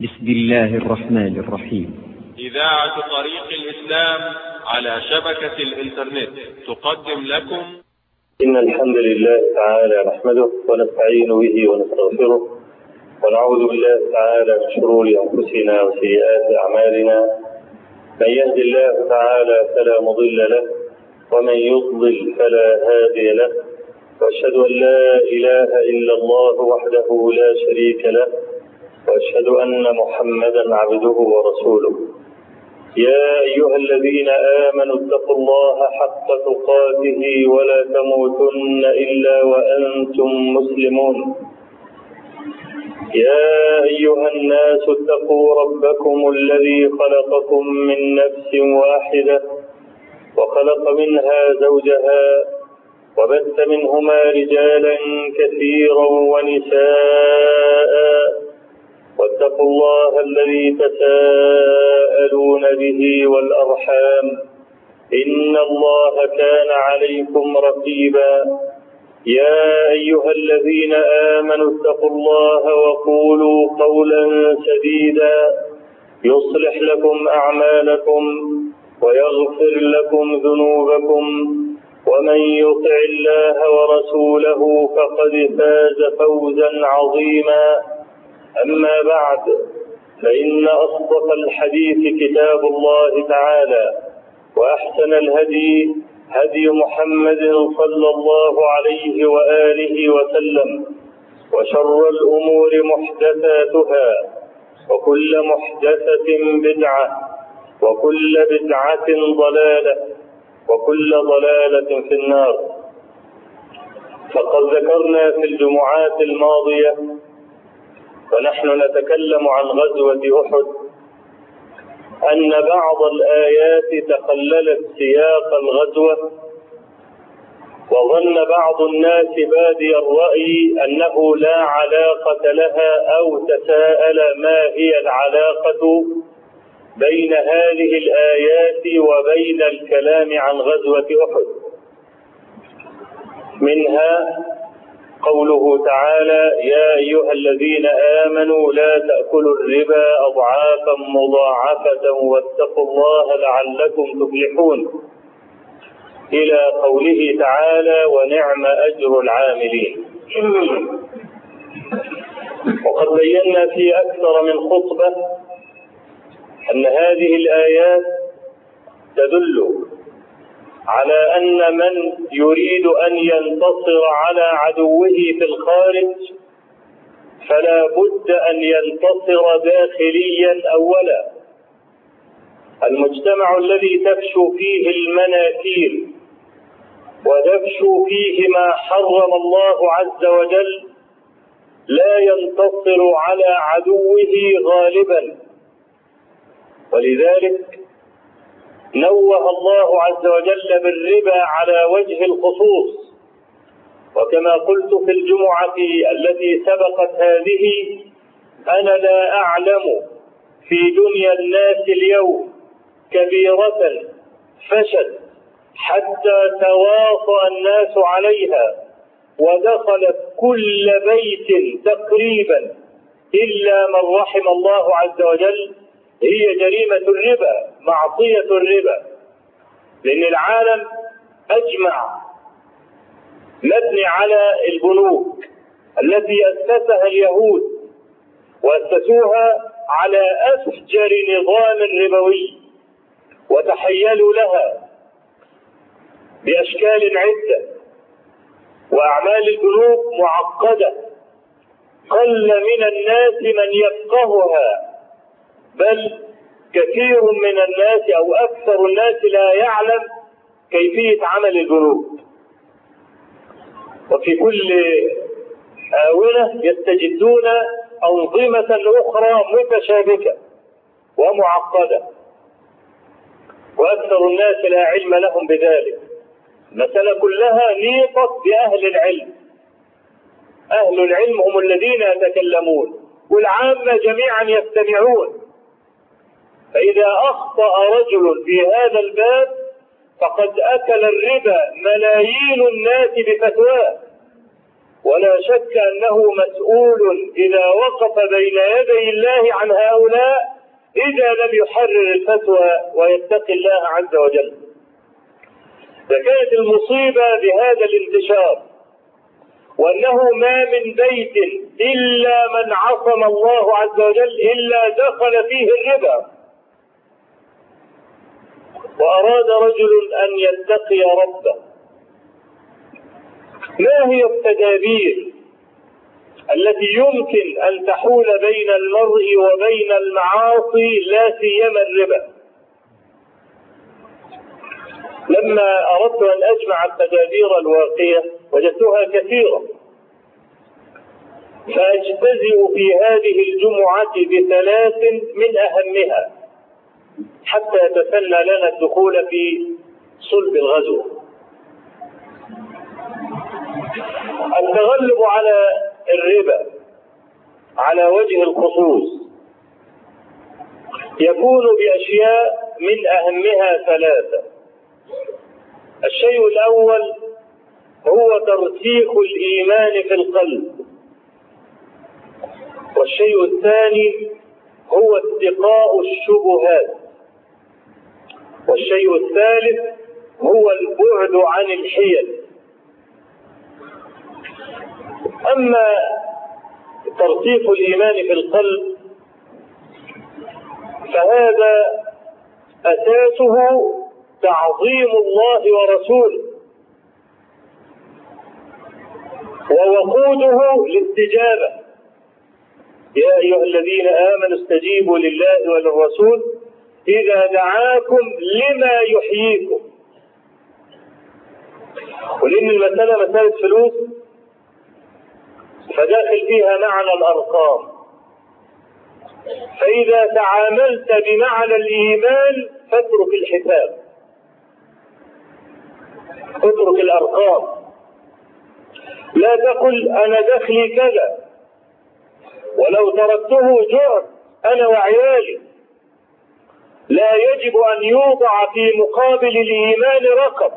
بسم الله الرحمن الرحيم إذاعة طريق الإسلام على شبكة الإنترنت تقدم لكم إن الحمد لله تعالى نحمده ونستعين به ونستغفره ونعوذ بالله تعالى من شرور أنفسنا وسيئات أعمالنا من يهد الله تعالى فلا مضل له ومن يضلل فلا هادي له وأشهد أن لا إله إلا الله وحده لا شريك له وأشهد أن محمدا عبده ورسوله يا أيها الذين آمنوا اتقوا الله حق تقاته ولا تموتن إلا وأنتم مسلمون يا أيها الناس اتقوا ربكم الذي خلقكم من نفس واحدة وخلق منها زوجها وبث منهما رجالا كثيرا ونساء واتقوا الله الذي تساءلون به والأرحام إن الله كان عليكم رقيبا يا أيها الذين آمنوا اتقوا الله وقولوا قولا سديدا يصلح لكم أعمالكم ويغفر لكم ذنوبكم ومن يطع الله ورسوله فقد فاز فوزا عظيما أما بعد فإن أصدق الحديث كتاب الله تعالى وأحسن الهدي هدي محمد صلى الله عليه وآله وسلم وشر الأمور محدثاتها وكل محدثة بدعة وكل بدعة ضلالة وكل ضلالة في النار فقد ذكرنا في الجمعات الماضية ونحن نتكلم عن غزوة أحد أن بعض الآيات تخللت سياق الغزوة وظن بعض الناس بادي الرأي أنه لا علاقة لها أو تساءل ما هي العلاقة بين هذه الآيات وبين الكلام عن غزوة أحد منها قوله تعالى يا أيها الذين آمنوا لا تأكلوا الربا أضعافا مضاعفة واتقوا الله لعلكم تفلحون إلى قوله تعالى ونعم أجر العاملين وقد بينا في أكثر من خطبة أن هذه الآيات تدل على أن من يريد أن ينتصر على عدوه في الخارج فلا بد أن ينتصر داخليا أولا المجتمع الذي تفشو فيه المناكير وتفشو فيه ما حرم الله عز وجل لا ينتصر على عدوه غالبا ولذلك نوه الله عز وجل بالربا على وجه الخصوص وكما قلت في الجمعة التي سبقت هذه أنا لا أعلم في دنيا الناس اليوم كبيرة فشت حتى تواطأ الناس عليها ودخلت كل بيت تقريبا إلا من رحم الله عز وجل هي جريمة الربا معصية الربا لأن العالم أجمع مبني على البنوك التي أسسها اليهود وأسسوها على أفجر نظام ربوي وتحيلوا لها بأشكال عدة وأعمال البنوك معقدة قل من الناس من يفقهها بل كثير من الناس او اكثر الناس لا يعلم كيفيه عمل البنوك وفي كل آونة يستجدون أنظمة أخرى متشابكة ومعقدة وأكثر الناس لا علم لهم بذلك المسألة كلها نيطت بأهل العلم أهل العلم هم الذين يتكلمون والعامة جميعا يستمعون فإذا أخطأ رجل في هذا الباب فقد أكل الربا ملايين الناس بفتواه ولا شك أنه مسؤول إذا وقف بين يدي الله عن هؤلاء إذا لم يحرر الفتوى ويتقي الله عز وجل فكانت المصيبة بهذا الانتشار وأنه ما من بيت إلا من عصم الله عز وجل إلا دخل فيه الربا وأراد رجل أن يتقي ربه ما هي التدابير التي يمكن أن تحول بين المرء وبين المعاصي لا سيما الربا لما أردت أن أجمع التدابير الواقية وجدتها كثيرة فأجتزئ في هذه الجمعة بثلاث من أهمها حتى يتسنى لنا الدخول في صلب الغزو التغلب على الربا على وجه الخصوص يكون بأشياء من أهمها ثلاثة الشيء الأول هو ترسيخ الإيمان في القلب والشيء الثاني هو اتقاء الشبهات والشيء الثالث هو البعد عن الحيل أما ترسيخ الإيمان في القلب فهذا أساسه تعظيم الله ورسوله ووقوده الاستجابة يا أيها الذين آمنوا استجيبوا لله وللرسول إذا دعاكم لما يحييكم ولأن المسألة مسألة فلوس فداخل فيها معنى الأرقام فإذا تعاملت بمعنى الإيمان فاترك الحساب اترك الأرقام لا تقل أنا دخلي كذا ولو تركته جرم أنا وعيالي لا يجب أن يوضع في مقابل الإيمان رقم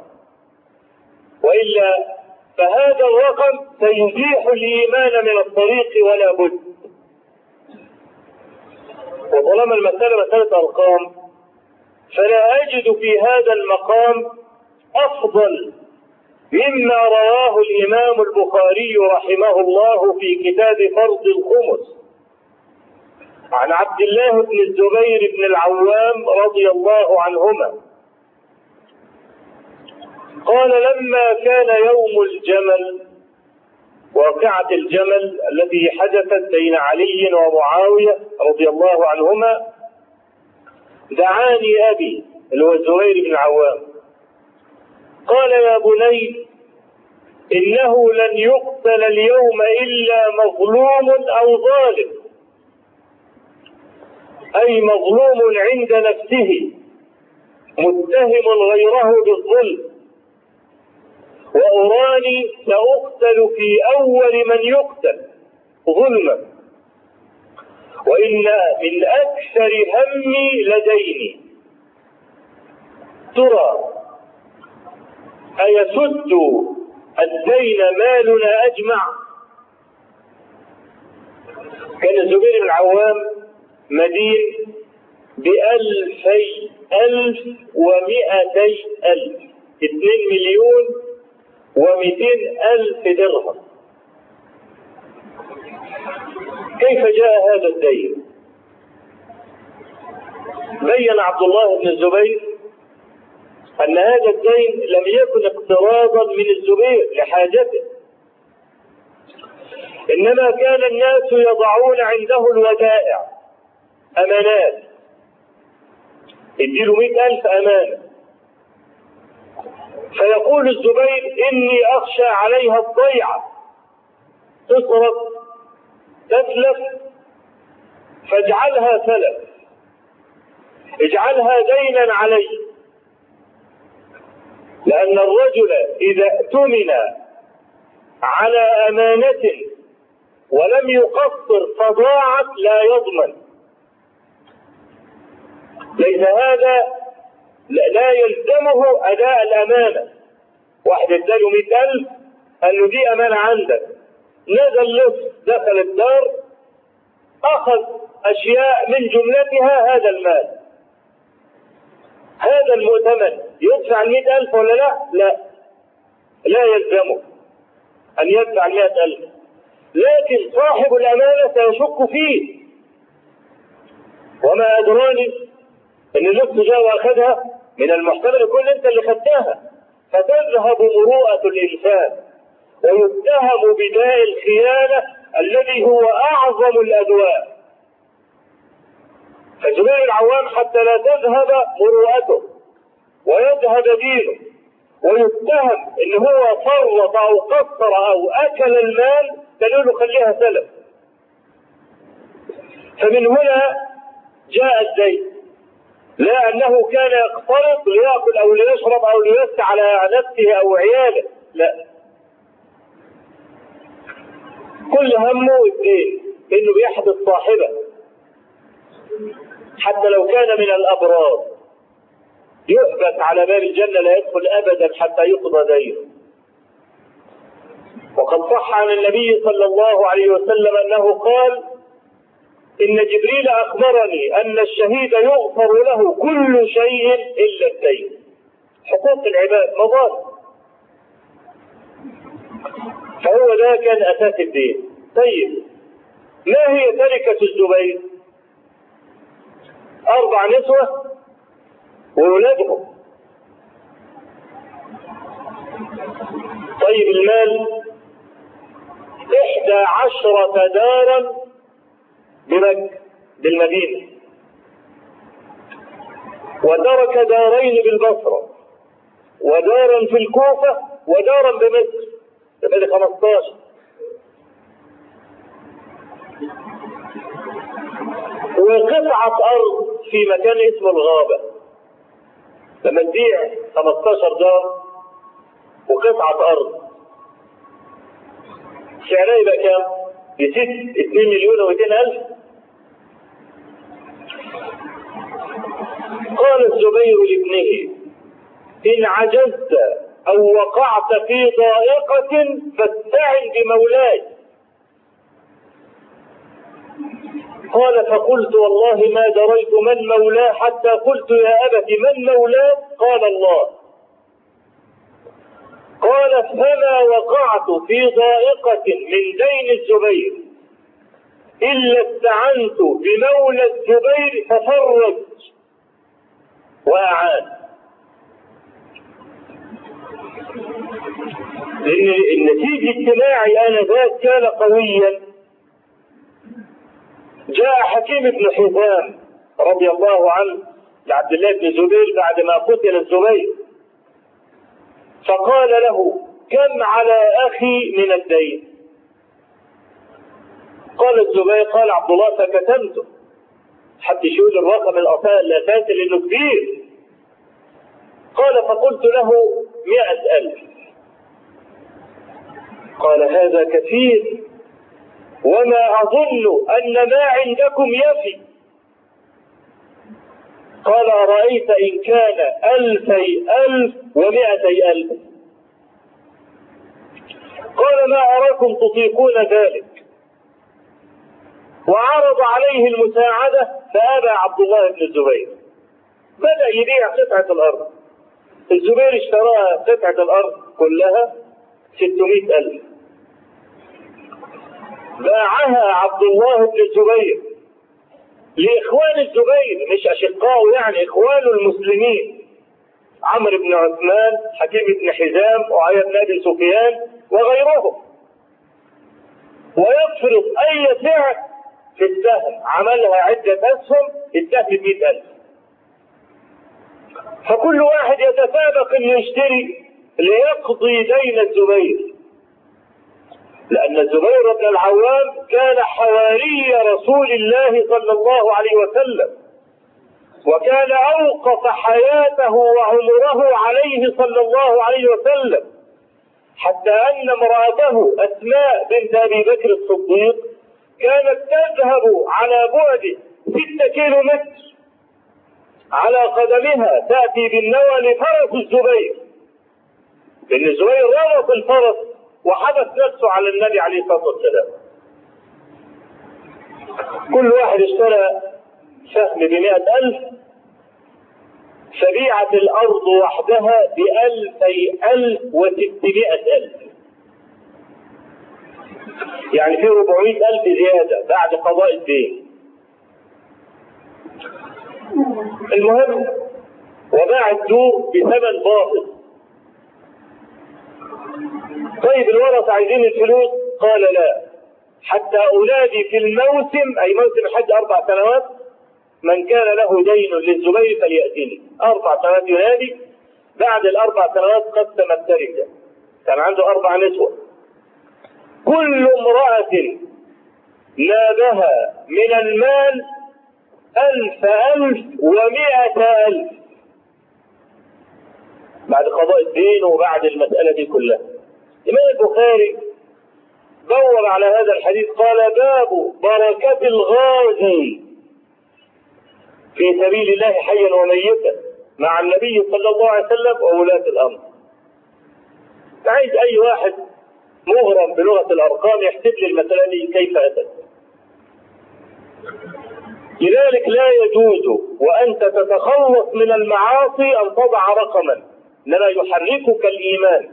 وإلا فهذا الرقم سيزيح الإيمان من الطريق ولا بد وطالما المسألة مسألة أرقام فلا أجد في هذا المقام أفضل مما رواه الإمام البخاري رحمه الله في كتاب فرض الخمس عن عبد الله بن الزبير بن العوام رضي الله عنهما قال لما كان يوم الجمل واقعة الجمل التي حدثت بين علي ومعاوية رضي الله عنهما دعاني أبي اللي هو الزبير بن العوام قال يا بني إنه لن يقتل اليوم إلا مظلوم أو ظالم أي مظلوم عند نفسه متهم غيره بالظلم وأراني سأقتل في أول من يقتل ظلما وإن من أكثر همي لديني ترى أيسد الدين مالنا أجمع كان الزبير بن العوام مدين بألفي ألف ومئتي ألف اثنين مليون ومئتين ألف درهم كيف جاء هذا الدين بين عبد الله بن الزبير أن هذا الدين لم يكن اقتراضا من الزبير لحاجته إنما كان الناس يضعون عنده الودائع أمانات اديله مئة ألف أمانة فيقول الزبير إني أخشى عليها الضيعة تصرف تتلف فاجعلها سلف اجعلها دينا علي لأن الرجل إذا اؤتمن على أمانة ولم يقصر فضاعت لا يضمن ليس هذا لا يلزمه أداء الأمانة واحد اداله مئة ألف قال له دي أمانة عندك نزل لص دخل الدار أخذ أشياء من جملتها هذا المال هذا المؤتمن يدفع المئة ألف ولا لا؟ لا لا يلزمه أن يدفع المئة ألف لكن صاحب الأمانة سيشك فيه وما أدراني إن اللص جاء وأخذها من المحتمل يكون أنت اللي خدتها فتذهب مروءة الإنسان ويتهم بداء الخيانة الذي هو أعظم الأدواء فجميع العوام حتى لا تذهب مروءته ويذهب دينه ويتهم ان هو فرط او قصر او اكل المال قالوا له خليها سلف فمن هنا جاء الدين لا انه كان يقترض ليأكل او ليشرب او ليوسع على نفسه او عياله لا كل همه اثنين انه بيحدث صاحبه حتى لو كان من الابرار يثبت على باب الجنه لا يدخل ابدا حتى يقضى دينه وقد صح عن النبي صلى الله عليه وسلم انه قال ان جبريل اخبرني ان الشهيد يغفر له كل شيء الا الدين حقوق العباد مظالم فهو ده كان اساس الدين طيب ما هي تركه الزبير اربع نسوه وولادهم طيب المال إحدى عشرة دارا بمكة بالمدينة وترك دارين بالبصرة ودارا في الكوفة ودارا بمصر يبقى 15 وقطعة أرض في مكان اسمه الغابة لما تبيع 15 دار وقطعة أرض سعرها يبقى كام؟ يزيد 2 مليون و200 ألف قال الزبير لابنه إن عجزت أو وقعت في ضائقة فاستعن بمولاي قال فقلت والله ما دريت من مولاه حتى قلت يا أبت من مولاه قال الله قال فما وقعت في ضائقة من دين الزبير إلا استعنت بمولى الزبير ففرج وأعان لأن النتيجة اجتماعي آنذاك كان قويا جاء حكيم بن حزام رضي الله عنه لعبد الله بن الزبير بعد ما قتل الزبير فقال له كم على أخي من الدين قال الزبير قال عبد الله فكتمته حتى يشيل الرقم الأساسي لأنه كبير قال فقلت له مئة ألف قال هذا كثير وما أظن أن ما عندكم يفي قال أرأيت إن كان ألفي ألف ومئتي ألف قال ما أراكم تطيقون ذلك وعرض عليه المساعدة فأبى عبد الله بن الزبير بدأ يبيع قطعة الأرض الزبير اشتراها قطعة الأرض كلها 600 ألف باعها عبد الله بن الزبير لإخوان الزبير مش أشقائه يعني إخوان المسلمين عمرو بن عثمان حكيم بن حزام وعيا بن أبي سفيان وغيرهم ويفرض أي سعر في السهم عملها عدة أسهم السهم 100000 فكل واحد يتسابق انه يشتري ليقضي دين الزبير لأن الزبير بن العوام كان حواري رسول الله صلى الله عليه وسلم وكان أوقف حياته وعمره عليه صلى الله عليه وسلم حتى أن امرأته أسماء بنت أبي بكر الصديق كانت تذهب على بعد ستة كيلو متر على قدمها تأتي بالنوى لفرس الزبير لأن الزبير ربط الفرس وحبس نفسه على النبي عليه الصلاة والسلام كل واحد اشترى سهم بمئة ألف فبيعت الأرض وحدها بألفي ألف وستمائة ألف يعني في 400 ألف زيادة بعد قضاء الدين المهم وباع الدور بثمن باطل طيب الورثة عايزين الفلوس قال لا حتى أولادي في الموسم أي موسم الحج أربع سنوات من كان له دين للزبير فليأتني أربع سنوات ينادي بعد الأربع سنوات قسم التركة كان عنده أربع نسوة كل امرأة نابها من المال ألف ألف ومائة ألف بعد قضاء الدين وبعد المسألة دي كلها الإمام البخاري دور على هذا الحديث قال باب بركة الغازي في سبيل الله حيا وميتا مع النبي صلى الله عليه وسلم وولاة الأمر عايز أي واحد مغرم بلغة الأرقام يحسب لي المسألة دي كيف أتت لذلك لا يجوز وأنت تتخلص من المعاصي أن تضع رقما إنما يحركك الإيمان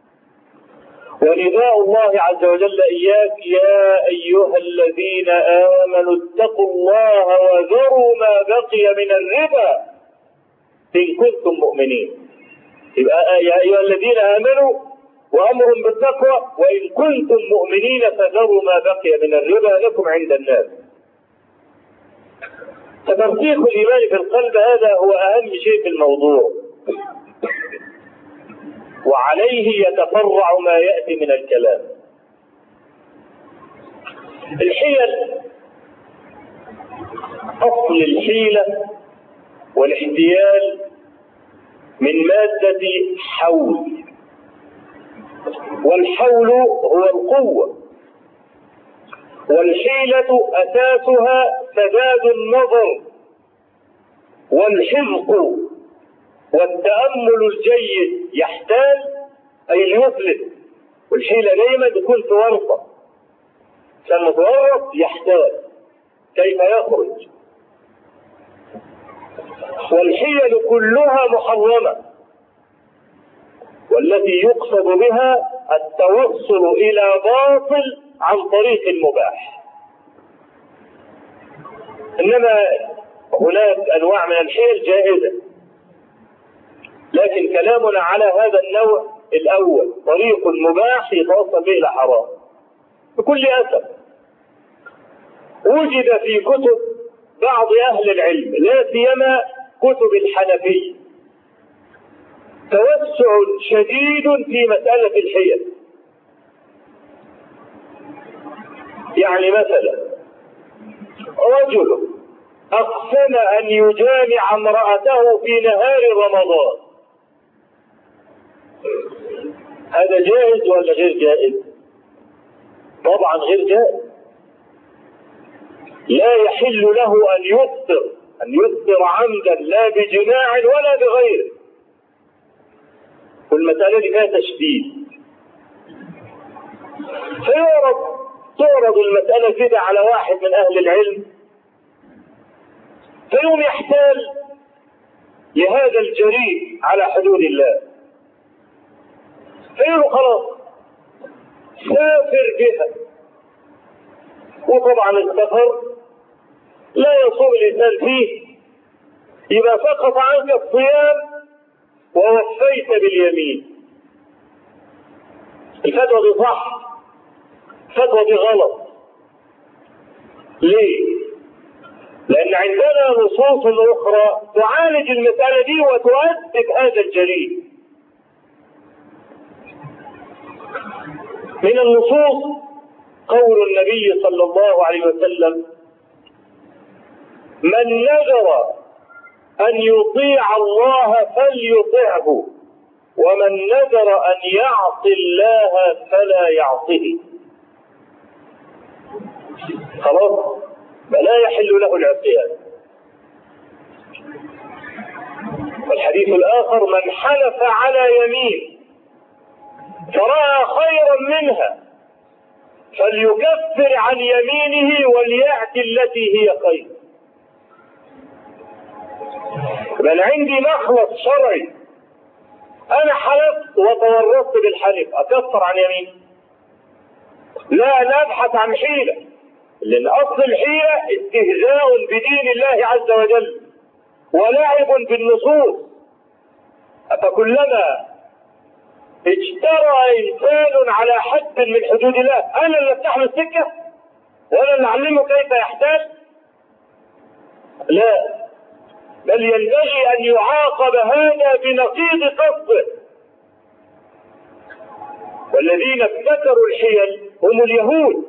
ونداء الله عز وجل إياك يا أيها الذين آمنوا اتقوا الله وذروا ما بقي من الربا إن كنتم مؤمنين يبقى يا أيها الذين آمنوا وأمر بالتقوى وإن كنتم مؤمنين فذروا ما بقي من الربا لكم عند الناس فترسيخ الإيمان في القلب هذا هو أهم شيء في الموضوع وعليه يتفرع ما يأتي من الكلام الحيل أصل الحيلة والاحتيال من مادة حول والحول هو القوة والحيلة أساسها سداد النظر والحذق والتأمل الجيد يحتال أي ليفلت والحيلة دايما تكون في ورطة عشان متورط يحتال كيف يخرج والحيل كلها محرمة والتي يقصد بها التوصل إلى باطل عن طريق المباح إنما هناك أنواع من الحيل جائزة لكن كلامنا على هذا النوع الأول طريق مباح يتوصل به إلى حرام بكل أسف وجد في كتب بعض أهل العلم لا سيما كتب الحنفية توسع شديد في مسألة الحيل يعني مثلا رجل أقسم أن يجامع امرأته في نهار رمضان هذا جائز ولا غير جائز؟ طبعا غير جائز لا يحل له أن يفطر أن يفطر عمدا لا بجماع ولا بغيره والمسألة دي فيها تشديد فيعرض تعرض المسألة كده على واحد من أهل العلم فيوم يحتال لهذا الجريء على حدود الله فيقول خلاص سافر بها وطبعا السفر لا يصوم الإنسان فيه يبقى سقط عنك الصيام ووفيت باليمين الفتوى دي صح الفتوى دي غلط ليه؟ لأن عندنا نصوص أخرى تعالج المسألة دي وتؤدب هذا الجريء من النصوص قول النبي صلى الله عليه وسلم من نذر أن يطيع الله فليطعه ومن نذر أن يعصي الله فلا يعصه خلاص فلا يحل له العصيان والحديث الآخر من حلف على يمين فرأى خيرا منها فليكفر عن يمينه وليأتي التي هي خير بل عندي مخلص شرعي انا حلفت وتورطت بالحلف اكفر عن يمين لا نبحث عن حيلة لان اصل الحيلة استهزاء بدين الله عز وجل ولعب بالنصوص افكلما اجترى انسان على حد من حدود الله انا اللي افتح له السكه وانا اللي اعلمه كيف يحتال لا بل ينبغي ان يعاقب هذا بنقيض قصده والذين ابتكروا الحيل هم اليهود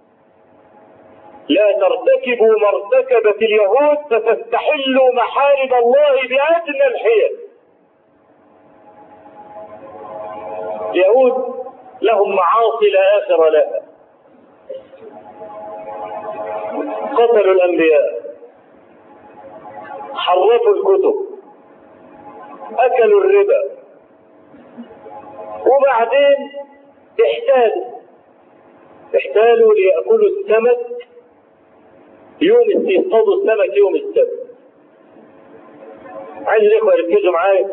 لا ترتكبوا ما ارتكبت اليهود فتستحلوا محارم الله بادنى الحيل اليهود لهم معاصي لا اخر لها قتلوا الانبياء حرفوا الكتب اكلوا الربا وبعدين احتالوا احتالوا ليأكلوا السمك يوم يصطادوا السمك يوم السبت عايز الاخوه يركزوا معايا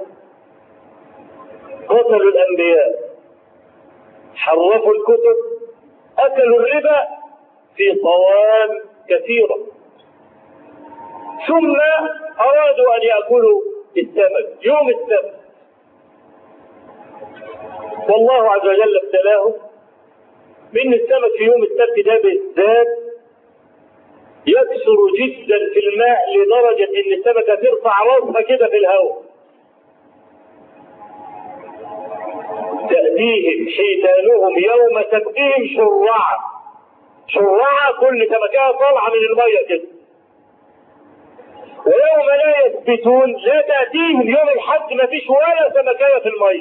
قتلوا الانبياء حرفوا الكتب اكلوا الربا في صوام كثيره ثم ارادوا ان ياكلوا السمك يوم السبت والله عز وجل ابتلاهم بان السمك في يوم السبت ده بالذات يكثر جدا في الماء لدرجة ان السمكة ترفع راسها كده في الهواء تأتيهم حيتانهم يوم سبتهم شرعا شرعا كل سمكة طالعة من المية كده ويوم لا يثبتون لا تأتيهم يوم الحد ما فيش ولا سمكية في المية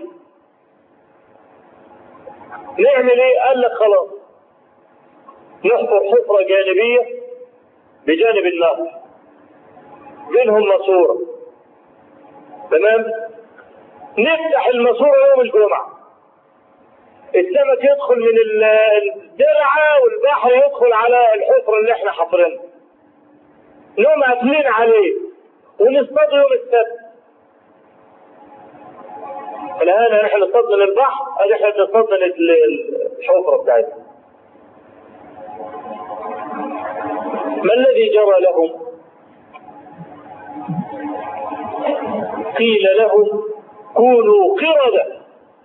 نعمل ايه قال لك خلاص نحفر حفرة جانبية بجانب النهر بينهم ماسورة تمام نفتح الماسورة يوم الجمعة السمك يدخل من الدرعة والبحر يدخل على الحفرة اللي احنا حفرينها نقوم قافلين عليه ونصطاد يوم السبت الآن احنا نصطاد من البحر ادي احنا بنصطاد من الحفرة بتاعتنا ما الذي جرى لهم قيل لهم كونوا قردة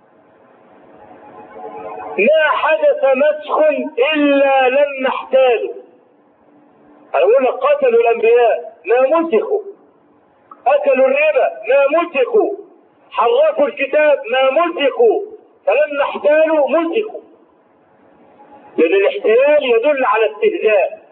ما حدث مسخ إلا لما احتالوا أقول لك قتلوا الأنبياء ما مسخوا أكلوا الربا ما مسخوا حرفوا الكتاب ما مسخوا فلما احتالوا مسخوا لأن الاحتيال يدل على استهزاء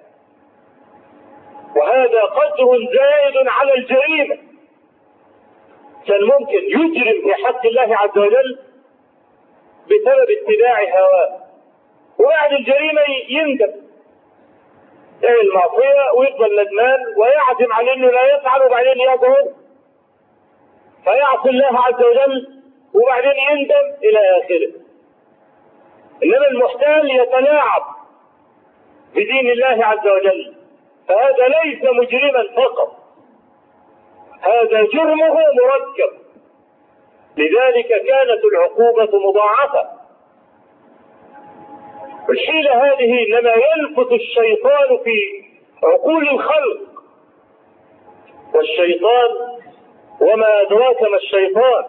وهذا قدر زائد على الجريمة كان ممكن يجرم في حق الله عز وجل بسبب اتباع هواه وبعد الجريمة يندم يعمل معصية ويفضل ندمان ويعزم على انه لا يفعل وبعدين يظهر فيعصي الله عز وجل وبعدين يندم الى اخره انما المحتال يتلاعب بدين الله عز وجل فهذا ليس مجرما فقط هذا جرمه مركب لذلك كانت العقوبة مضاعفة الحيلة هذه انما يلفت الشيطان في عقول الخلق والشيطان وما ادراك ما الشيطان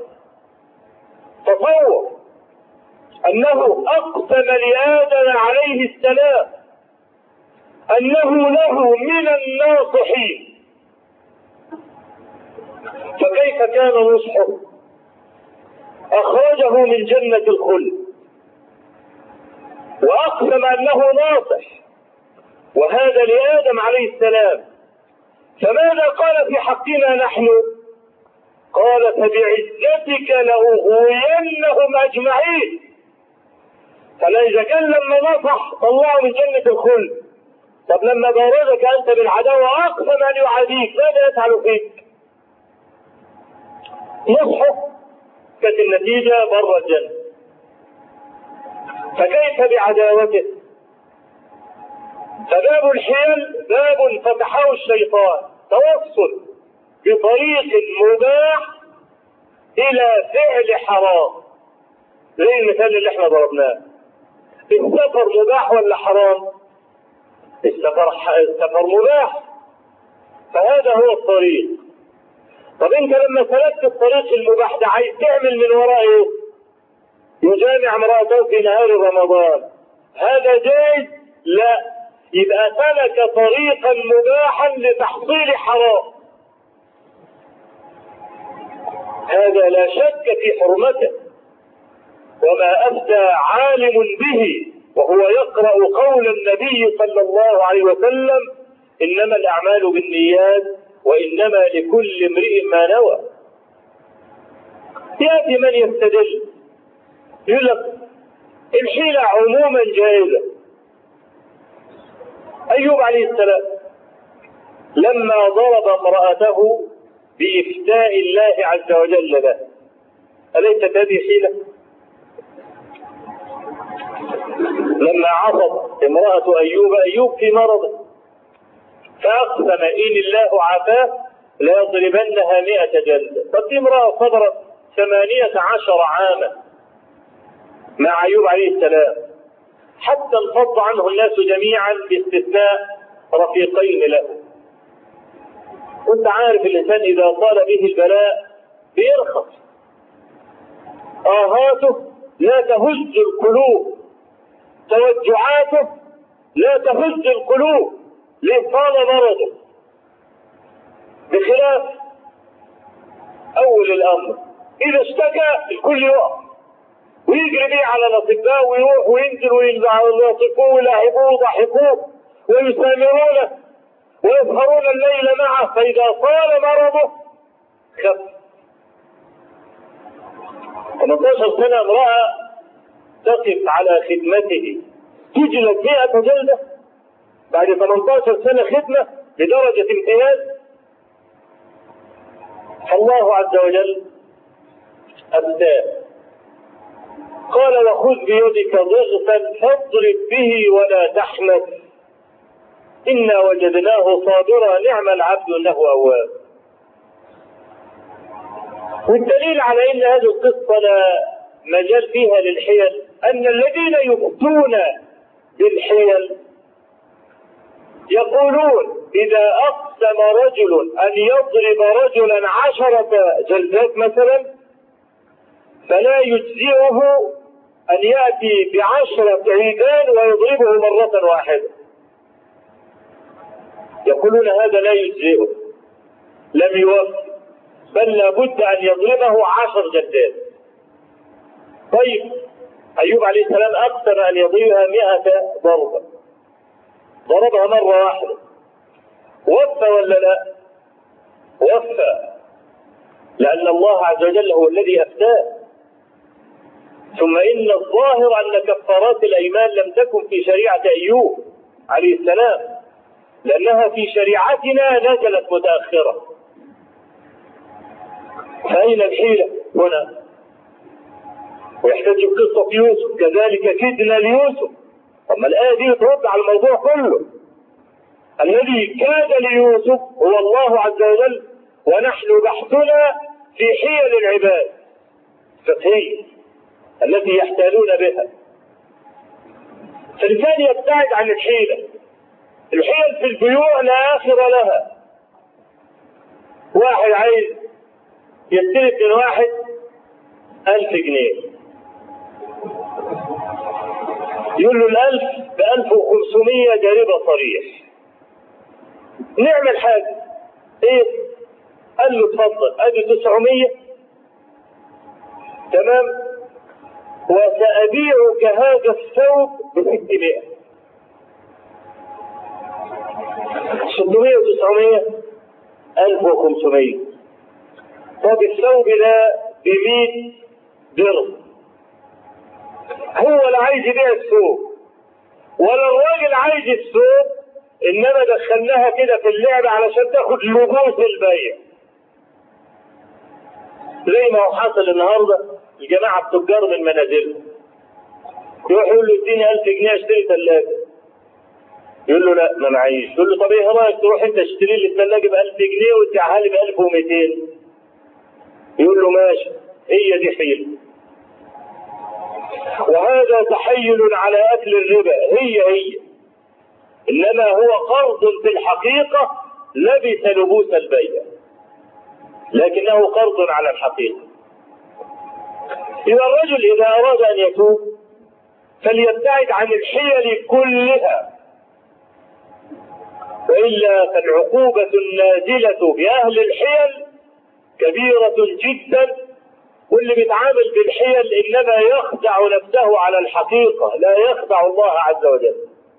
تصور انه اقسم لادم عليه السلام انه له من الناصحين فكيف كان نصحه اخرجه من جنة الخلد واقسم انه ناصح وهذا لادم عليه السلام فماذا قال في حقنا نحن قال فبعزتك لاغوينهم اجمعين فاذا كان لما نصح طلعه من جنة الخلد طب لما بارزك انت بالعداوة اقسم ان يعاديك ماذا يفعل فيك نصحه كانت النتيجة بره الجنة فكيف بعداوته فباب الحيل باب فتحه الشيطان توصل بطريق مباح الى فعل حرام زي المثال اللي احنا ضربناه السفر مباح ولا حرام السفر السفر مباح فهذا هو الطريق طب انت لما سلكت الطريق المباح ده عايز تعمل من ورائه يجامع امرأته في نهار رمضان هذا جائز لا يبقى سلك طريقا مباحا لتحصيل حرام هذا لا شك في حرمته وما أفتى عالم به وهو يقرأ قول النبي صلى الله عليه وسلم إنما الأعمال بالنيات وإنما لكل امرئ ما نوى يأتي من يستدل يقول لك الحيلة عموما جائزة أيوب عليه السلام لما ضرب امرأته بإفتاء الله عز وجل له أليست هذه حيلة؟ لما عصت امرأة أيوب أيوب في مرضه فأقسم إن الله عافاه ليضربنها مئة جلدة طب دي امرأة صبرت ثمانية عشر عاما مع أيوب عليه السلام حتى انفض عنه الناس جميعا باستثناء رفيقين له وانت عارف الإنسان إذا طال به البلاء بيرخص آهاته لا تهز القلوب توجعاته لا تهز القلوب لطال مرضه بخلاف أول الأمر إذا اشتكى الكل يقف ويجري بيه على الأطباء ويروح وينزل ويصفوه ويلاعبوه ويضحكوه ويسامرونه ويسهرون الليل معه فإذا طال مرضه خف 18 سنة امرأة تقف على خدمته تجلد 100 جلدة بعد 18 سنة خدمة بدرجة امتياز فالله عز وجل أبداه قال وخذ بيدك ضغثا فاضرب به ولا تحمد إنا وجدناه صابرا نعم العبد إنه أواب والدليل على أن هذه القصة لا مجال فيها للحيل أن الذين يفتون بالحيل يقولون إذا أقسم رجل أن يضرب رجلا عشرة جلدات مثلا فلا يجزئه أن يأتي بعشرة عيدان ويضربه مرة واحدة يقولون هذا لا يجزئه لم يوفق بل لابد أن يضربه عشر جلدات طيب أيوب عليه السلام أقسم أن يضربها مئة ضربة ضربها مرة واحدة وفى ولا لا وفى لأن الله عز وجل هو الذي أفتاه ثم إن الظاهر أن كفارات الأيمان لم تكن في شريعة أيوب عليه السلام لأنها في شريعتنا نزلت متأخرة فأين الحيلة هنا ويحتاج قصة يوسف كذلك كدنا ليوسف أما الآية دي ترد على الموضوع كله الذي كاد ليوسف هو الله عز وجل ونحن بحثنا في حيل العباد فقهية التي يحتالون بها فالإنسان يبتعد عن الحيلة الحيل في البيوع لا آخر لها واحد عايز يستلف من واحد ألف جنيه يقول له الألف بألف وخمسمية جاربة صريح نعمل حاجة ايه قال له اتفضل ادي 900 تمام وسأبيعك هذا الثوب ب 600 600 و900 1500 طب الثوب ده ب 100 درهم هو لا عايز يبيع الثوب ولا الراجل عايز الثوب انما دخلناها كده في اللعبة علشان تاخد لبوس البيع زي ما هو حصل النهارده الجماعة التجار من منازلهم يروح يقول له اديني 1000 جنيه اشتري ثلاجه يقول له لا ما معيش يقول له طب ايه رايك تروح انت اشتري لي الثلاجه ب 1000 جنيه وتبيعها لي ب 1200 يقول له ماشي هي دي حيله وهذا تحيل على اكل الربا هي هي انما هو قرض في الحقيقه لبس لبوس البيع لكنه قرض على الحقيقه اذا الرجل اذا اراد ان يتوب فليبتعد عن الحيل كلها والا فالعقوبه النازله باهل الحيل كبيره جدا واللي بيتعامل بالحيل انما يخدع نفسه على الحقيقه لا يخدع الله عز وجل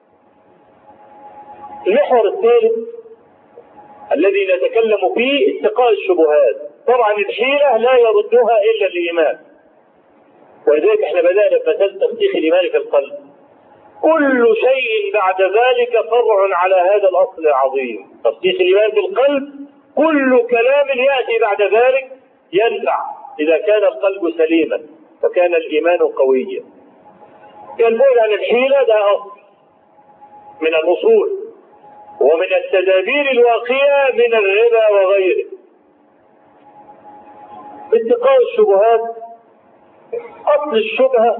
المحور الثالث الذي نتكلم فيه اتقاء الشبهات طبعا الحيله لا يردها الا الايمان ولذلك احنا بدانا بمساله تفتيح الايمان في القلب كل شيء بعد ذلك فرع على هذا الاصل العظيم تصديق الايمان بالقلب كل كلام ياتي بعد ذلك ينفع اذا كان القلب سليما وكان الايمان قويا البعد عن الحيله ده اصل من الاصول ومن التدابير الواقيه من الربا وغيره اتقاء الشبهات اصل الشبهه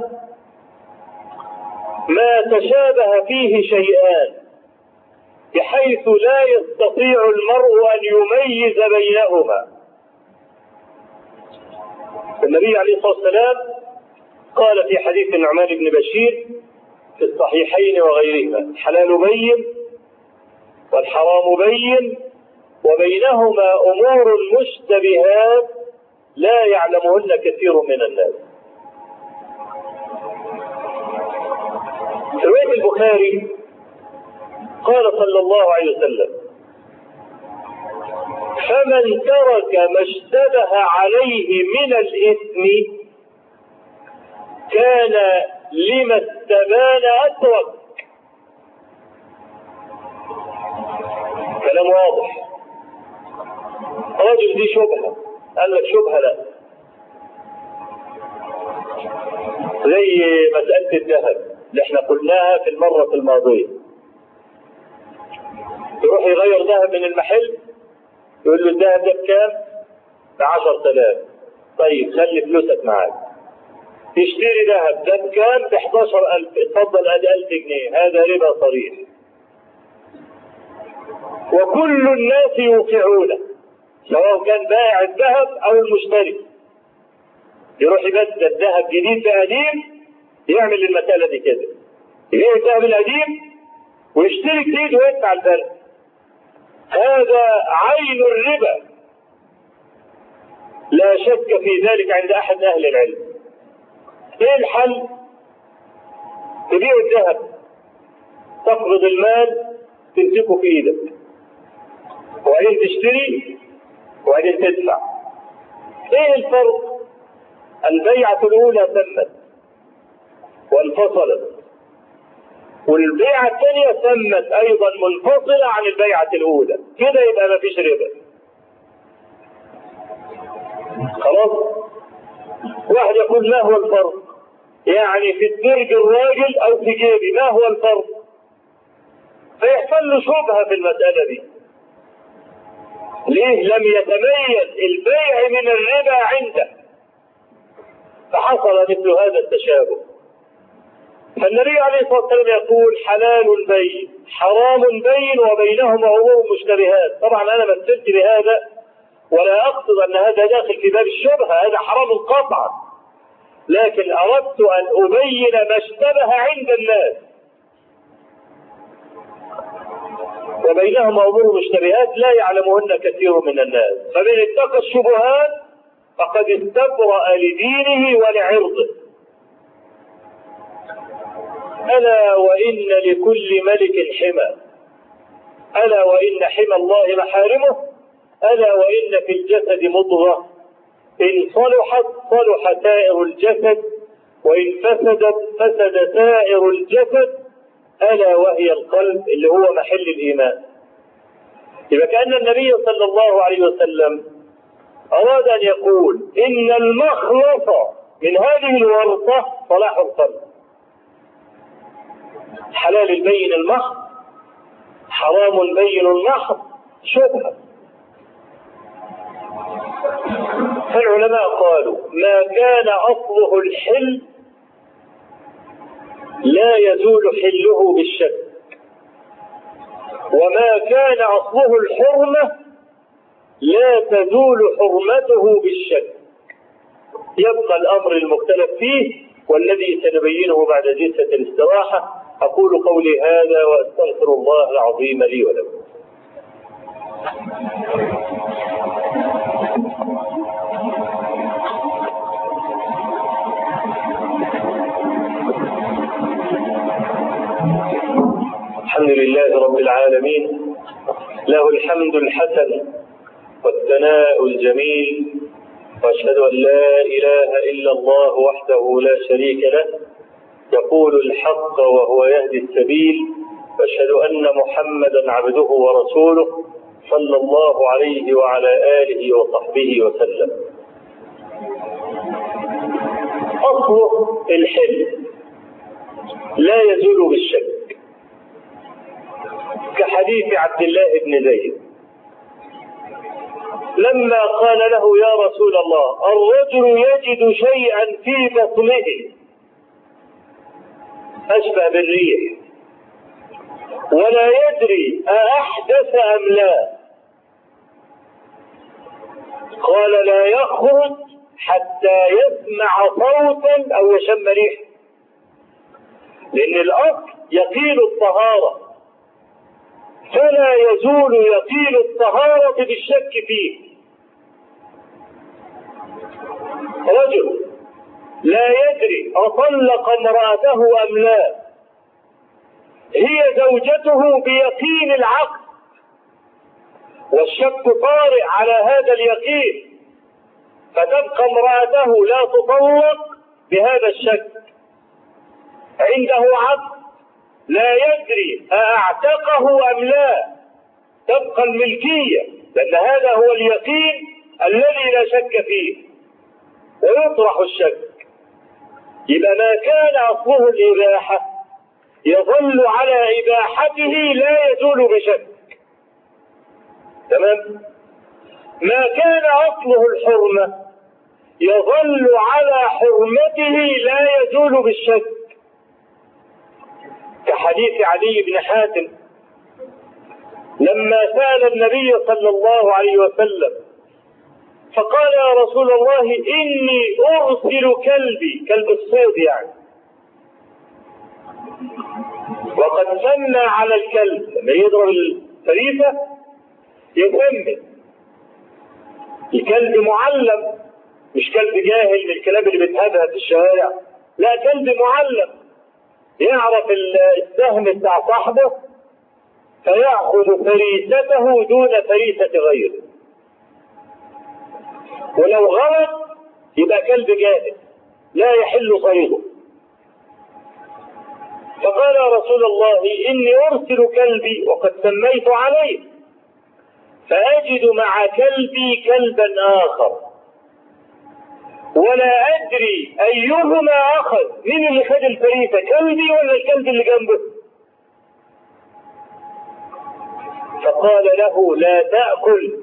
ما تشابه فيه شيئان بحيث لا يستطيع المرء ان يميز بينهما النبي عليه الصلاه والسلام قال في حديث النعمان بن بشير في الصحيحين وغيرهما الحلال بين والحرام بين وبينهما امور مشتبهات لا يعلمهن كثير من الناس في روايه البخاري قال صلى الله عليه وسلم فمن ترك ما اشتبه عليه من الاثم كان لما استبان اترك كلام واضح رجل دي شبهه قال لك شبهه لا زي مساله الذهب اللي احنا قلناها في المره الماضيه يروح يغير ذهب من المحل يقول له الذهب ده بكام؟ ب 10000 طيب خلي فلوسك معاك تشتري ذهب ده بكام؟ ب 11000 اتفضل ادي 1000 جنيه هذا ربا صريح وكل الناس يوقعونه سواء كان بائع الذهب او المشتري يروح يبدل ذهب جديد بقديم يعمل المسألة دي كده يبيع الذهب القديم ويشتري جديد ويدفع الفرق هذا عين الربا لا شك في ذلك عند احد اهل العلم ايه الحل تبيع الذهب تقبض المال تمسكه في ايدك وبعدين تشتري وبعدين تدفع ايه الفرق البيعة الاولى تمت وانفصلت والبيعة الثانية تمت أيضا منفصلة عن البيعة الأولى كده يبقى ما فيش ربا خلاص واحد يقول ما هو الفرق يعني في الدرج الراجل أو في جيبي ما هو الفرق فيحصل له شبهة في المسألة دي ليه لم يتميز البيع من الربا عنده فحصل مثل هذا التشابه فالنبي عليه الصلاه والسلام يقول حلال بين حرام بين وبينهما امور مشتبهات طبعا انا مثلت بهذا ولا اقصد ان هذا داخل في باب الشبهه هذا حرام قطعا لكن اردت ان ابين ما اشتبه عند الناس وبينهما امور مشتبهات لا يعلمهن كثير من الناس فمن اتقى الشبهات فقد استبرأ لدينه ولعرضه ألا وإن لكل ملك حمى ألا وإن حمى الله محارمه ألا وإن في الجسد مضغة إن صلحت صلح سائر الجسد وإن فسدت فسد سائر الجسد ألا وهي القلب اللي هو محل الإيمان إذا كان النبي صلى الله عليه وسلم أراد أن يقول إن المخلص من هذه الورطة صلاح القلب حلال البين المحض حرام بين المحض شبهة فالعلماء قالوا ما كان أصله الحل لا يزول حله بالشك وما كان أصله الحرمة لا تزول حرمته بالشك يبقى الأمر المختلف فيه والذي سنبينه بعد جلسة الاستراحة أقول قولي هذا وأستغفر الله العظيم لي ولكم الحمد لله رب العالمين له الحمد الحسن والثناء الجميل واشهد ان لا اله الا الله وحده لا شريك له يقول الحق وهو يهدي السبيل واشهد ان محمدا عبده ورسوله صلى الله عليه وعلى اله وصحبه وسلم اصله الحلم لا يزول بالشك كحديث عبد الله بن زيد لما قال له يا رسول الله الرجل يجد شيئا في بطنه أشبه بالريح ولا يدري أأحدث أم لا قال لا يخرج حتى يسمع صوتا أو يشم ريح لأن الأصل يقين الطهارة فلا يزول يقين الطهارة بالشك فيه رجل لا يدري أطلق امرأته أم لا هي زوجته بيقين العقل والشك طارئ على هذا اليقين فتبقى امرأته لا تطلق بهذا الشك عنده عقل لا يدري أأعتقه أم لا تبقى الملكية لأن هذا هو اليقين الذي لا شك فيه ويطرح الشك يبقى ما كان أصله الإباحة يظل على إباحته لا يزول بشك تمام ما كان أصله الحرمة يظل على حرمته لا يزول بالشك كحديث علي بن حاتم لما سأل النبي صلى الله عليه وسلم فقال يا رسول الله إني أرسل كلبي كلب الصيد يعني وقد سمى على الكلب لما يضرب الفريسة يسمي الكلب معلم مش كلب جاهل من الكلاب اللي بتهدها في الشوارع لا كلب معلم يعرف السهم بتاع صاحبه فيأخذ فريسته دون فريسة غيره ولو غلط يبقى كلب جاهل لا يحل صيده فقال يا رسول الله إني أرسل كلبي وقد سميت عليه فأجد مع كلبي كلبا آخر ولا أدري أيهما أخذ مين اللي خد الفريسة كلبي ولا الكلب اللي جنبه فقال له لا تأكل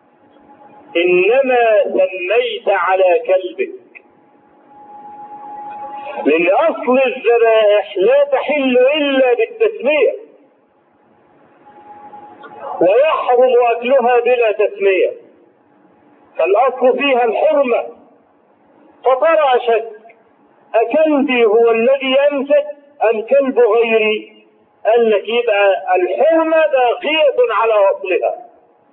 إنما سميت على كلبك لأن أصل الذبائح لا تحل إلا بالتسمية ويحرم أكلها بلا تسمية فالأصل فيها الحرمة فطرأ شك أكلبي هو الذي أمسك أم كلب غيري قال لك يبقى الحرمة باقية على أصلها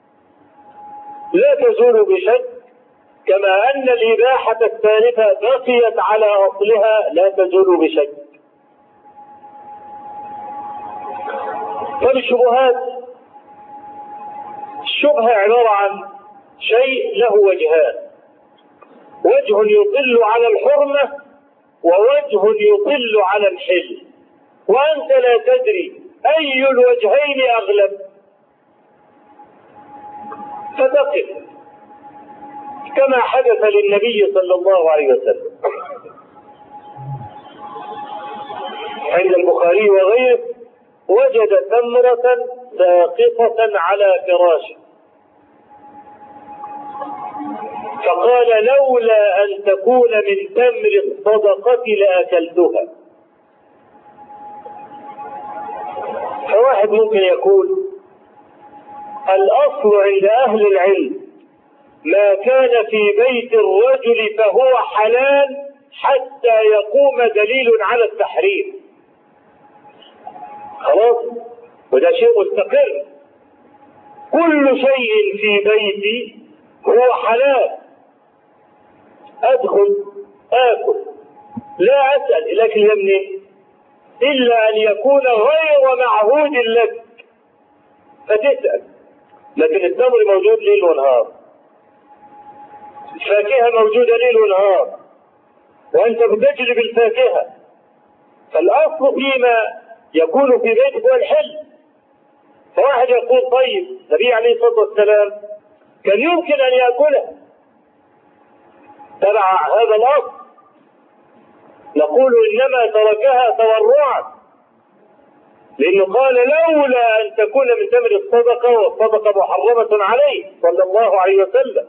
لا تزول بشك كما أن الإباحة الثالثة بقيت على أصلها لا تزول بشك فالشبهات الشبهة عبارة عن شيء له وجهان وجه يطل على الحرمة ووجه يطل على الحل وأنت لا تدري أي الوجهين أغلب فتقف كما حدث للنبي صلى الله عليه وسلم عند البخاري وغيره وجد تمرة ساقطة على فراشه فقال لولا أن تكون من تمر الصدقة لأكلتها فواحد ممكن يقول الأصل عند أهل العلم ما كان في بيت الرجل فهو حلال حتى يقوم دليل على التحريم خلاص وده شيء مستقر كل شيء في بيتي هو حلال ادخل اكل لا اسال الاكل يمني الا ان يكون غير معهود لك فتسال لكن التمر موجود ليل ونهار الفاكهه موجوده ليل ونهار وانت بتجلب الفاكهه فالاصل فيما يكون في بيتك هو الحل فواحد يقول طيب النبي عليه الصلاه والسلام كان يمكن ان ياكله تبع هذا الاصل نقول انما تركها تورعا لانه قال لولا ان تكون من تمر الصدقه والصدقه محرمه عليه صلى الله عليه وسلم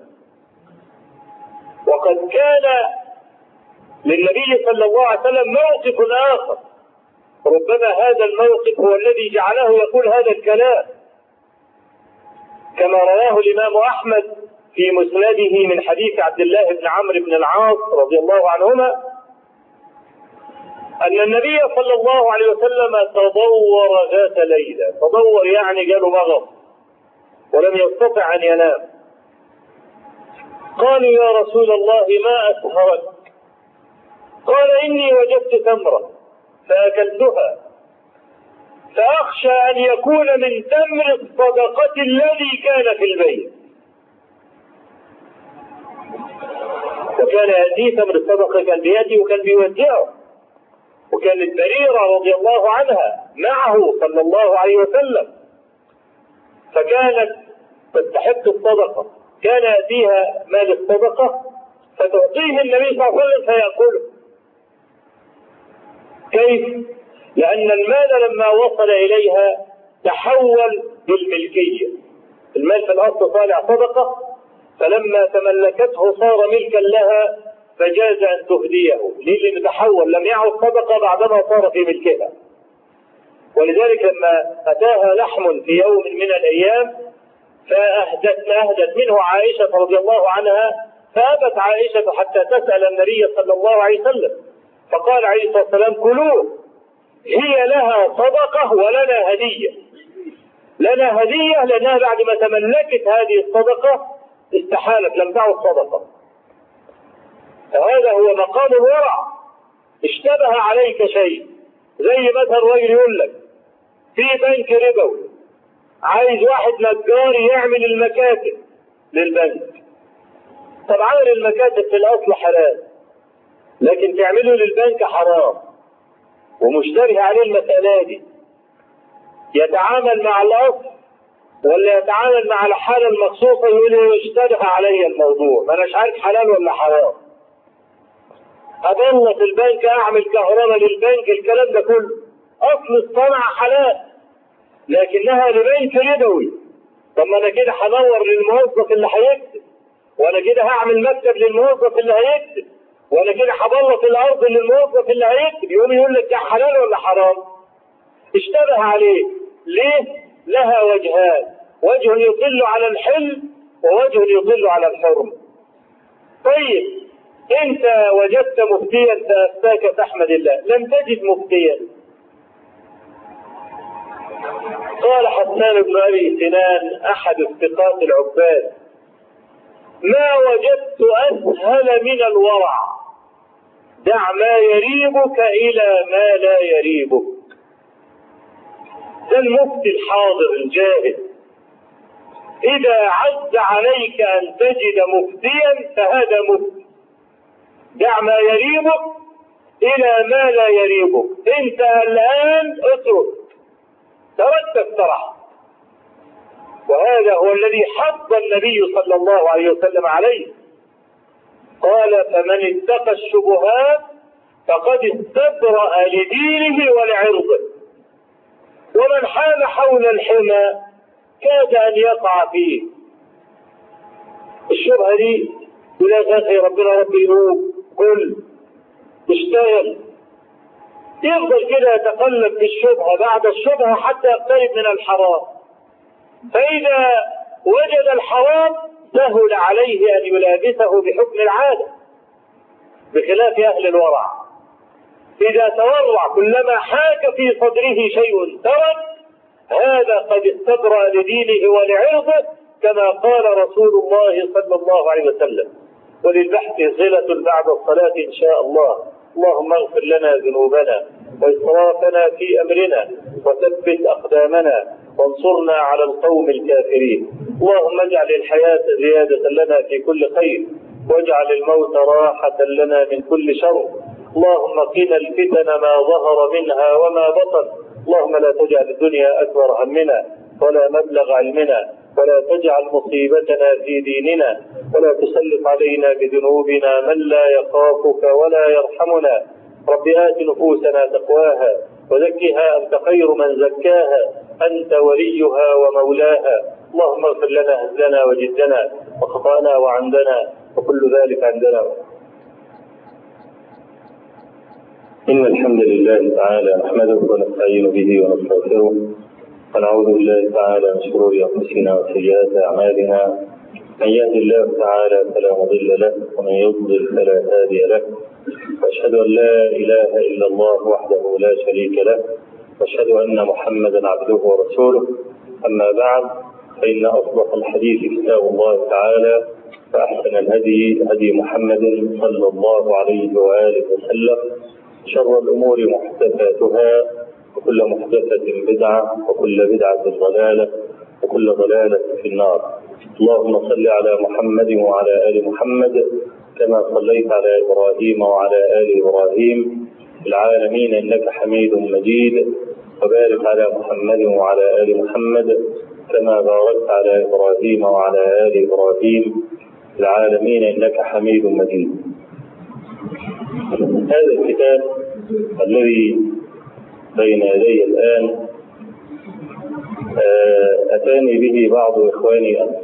وقد كان للنبي صلى الله عليه وسلم موقف اخر ربما هذا الموقف هو الذي جعله يقول هذا الكلام كما رواه الامام احمد في مسنده من حديث عبد الله بن عمرو بن العاص رضي الله عنهما ان النبي صلى الله عليه وسلم تضور ذات ليله تضور يعني جاله مغص ولم يستطع ان ينام قالوا يا رسول الله ما اسهرك قال اني وجدت تمره فاكلتها فاخشى ان يكون من تمر الصدقه الذي كان في البيت وكان يأتيه تمر الصدقة كان بيأتي وكان بيودعه وكانت بريرة رضي الله عنها معه صلى الله عليه وسلم فكانت تستحق الصدقة كان يأتيها مال الصدقة فتعطيه النبي صلى الله عليه وسلم فيأكله كيف؟ لأن المال لما وصل إليها تحول بالملكية المال في الأصل طالع صدقة فلما تملكته صار ملكا لها فجاز ان تهديه ليه لانه تحول لم يعد صدقه بعدما صار في ملكها ولذلك لما اتاها لحم في يوم من الايام فاهدت ما اهدت منه عائشه رضي الله عنها فابت عائشه حتى تسال النبي صلى الله عليه وسلم فقال عليه الصلاه والسلام كلوه هي لها صدقه ولنا هديه لنا هديه لانها بعد ما تملكت هذه الصدقه استحالت لم تعد صدقة فهذا هو مقام الورع اشتبه عليك شيء زي مثلا راجل يقول لك في بنك ربوي عايز واحد نجار يعمل المكاتب للبنك طب عمل المكاتب في الاصل حلال لكن تعمله للبنك حرام ومشتبه عليه المسألة دي يتعامل مع الاصل ولا يتعامل مع الحالة المخصوصة يقول له اشتبه علي الموضوع ما اناش عارف حلال ولا حرام أضل في البنك أعمل كهرباء للبنك الكلام ده كله أصل الصنعة حلال لكنها لبنك ربوي طب ما أنا كده هدور للموظف اللي هيكتب وأنا كده هعمل مكتب للموظف اللي هيكتب وأنا كده هبلط الأرض للموظف اللي هيكتب يقوم يقول لك ده حلال ولا حرام اشتبه عليه ليه؟ لها وجهان وجه يدل على الحل ووجه يدل على الحرم طيب انت وجدت مفتيا فافتاك فاحمد الله لم تجد مفتيا قال حسان بن ابي سنان احد الثقات العباد ما وجدت اسهل من الورع دع ما يريبك الى ما لا يريبك ده المفتي الحاضر الجاهل إذا عز عليك أن تجد مفتيا فهذا مفتي دع ما يريبك إلى ما لا يريبك أنت الآن اترك تركت السرح وهذا هو الذي حض النبي صلى الله عليه وسلم عليه قال فمن اتقى الشبهات فقد استبرأ لدينه ولعرضه ومن حام حول الحمى كاد أن يقع فيه الشبهة دي ولا أخي ربنا ربي ينوب كل اشتغل يفضل كده يتقلب في الشبهة بعد الشبهة حتى يقترب من الحرام فإذا وجد الحرام سهل عليه أن يلابسه بحكم العادة بخلاف أهل الورع إذا تورع كلما حاك في صدره شيء ترك هذا قد استبرأ لدينه ولعرضه كما قال رسول الله صلى الله عليه وسلم وللبحث صلة بعد الصلاة إن شاء الله اللهم اغفر لنا ذنوبنا وإسرافنا في أمرنا وثبت أقدامنا وانصرنا على القوم الكافرين اللهم اجعل الحياة زيادة لنا في كل خير واجعل الموت راحة لنا من كل شر اللهم قنا الفتن ما ظهر منها وما بطن اللهم لا تجعل الدنيا أكبر همنا ولا مبلغ علمنا ولا تجعل مصيبتنا في ديننا ولا تسلط علينا بذنوبنا من لا يخافك ولا يرحمنا رب آت نفوسنا تقواها وزكها أنت خير من زكاها أنت وليها ومولاها اللهم اغفر لنا هزلنا وجدنا وخطأنا وعندنا وكل ذلك عندنا إن الحمد لله تعالى نحمده ونستعين به ونستغفره ونعوذ بالله تعالى من شرور أنفسنا وسيئات أعمالنا من يهد الله تعالى فلا مضل له ومن يضلل فلا هادي له وأشهد أن لا إله إلا الله وحده لا شريك له وأشهد أن محمدا عبده ورسوله أما بعد فإن أصدق الحديث كتاب الله تعالى وأحسن الهدي هدي محمد صلى الله عليه وآله وسلم شر الأمور محدثاتها وكل محدثة بدعة وكل بدعة ضلالة وكل ضلالة في النار اللهم صل على محمد وعلى آل محمد كما صليت على إبراهيم وعلى آل إبراهيم في العالمين إنك حميد مجيد وبارك على محمد وعلى آل محمد كما باركت على إبراهيم وعلى آل إبراهيم في العالمين إنك حميد مجيد هذا الكتاب الذي بين يدي الآن أتاني به بعض إخواني أمس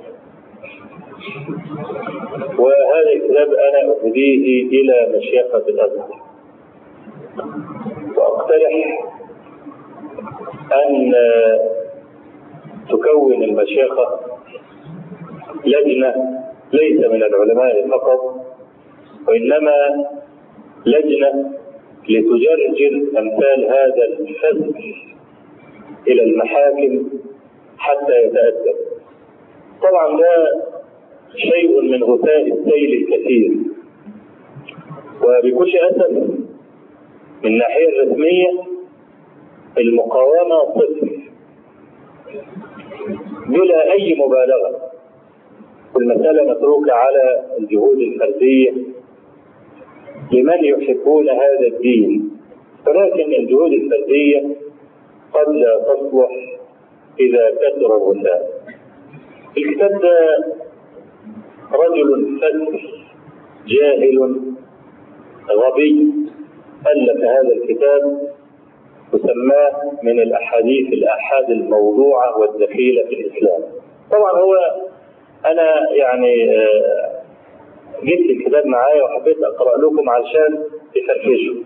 وهذا الكتاب أنا أهديه إلى مشيخة الأزهر وأقترح أن تكون المشيخة لجنة ليس من العلماء فقط وإنما لجنة لتجرجر أمثال هذا الفسق إلى المحاكم حتى يتأدب طبعا ده شيء من غثاء السيل الكثير وبكل أسف من الناحية الرسمية المقاومة صفر بلا أي مبالغة والمسألة متروكة على الجهود الفردية لمن يحبون هذا الدين ولكن الجهود الفردية قد لا تصلح إذا كثر الغثاء الكتاب ده رجل فس جاهل غبي ألف هذا الكتاب وسماه من الأحاديث الآحاد الموضوعة والدخيلة في الإسلام طبعا هو أنا يعني جبت الكتاب معايا وحبيت أقرأ لكم علشان تفرفشوا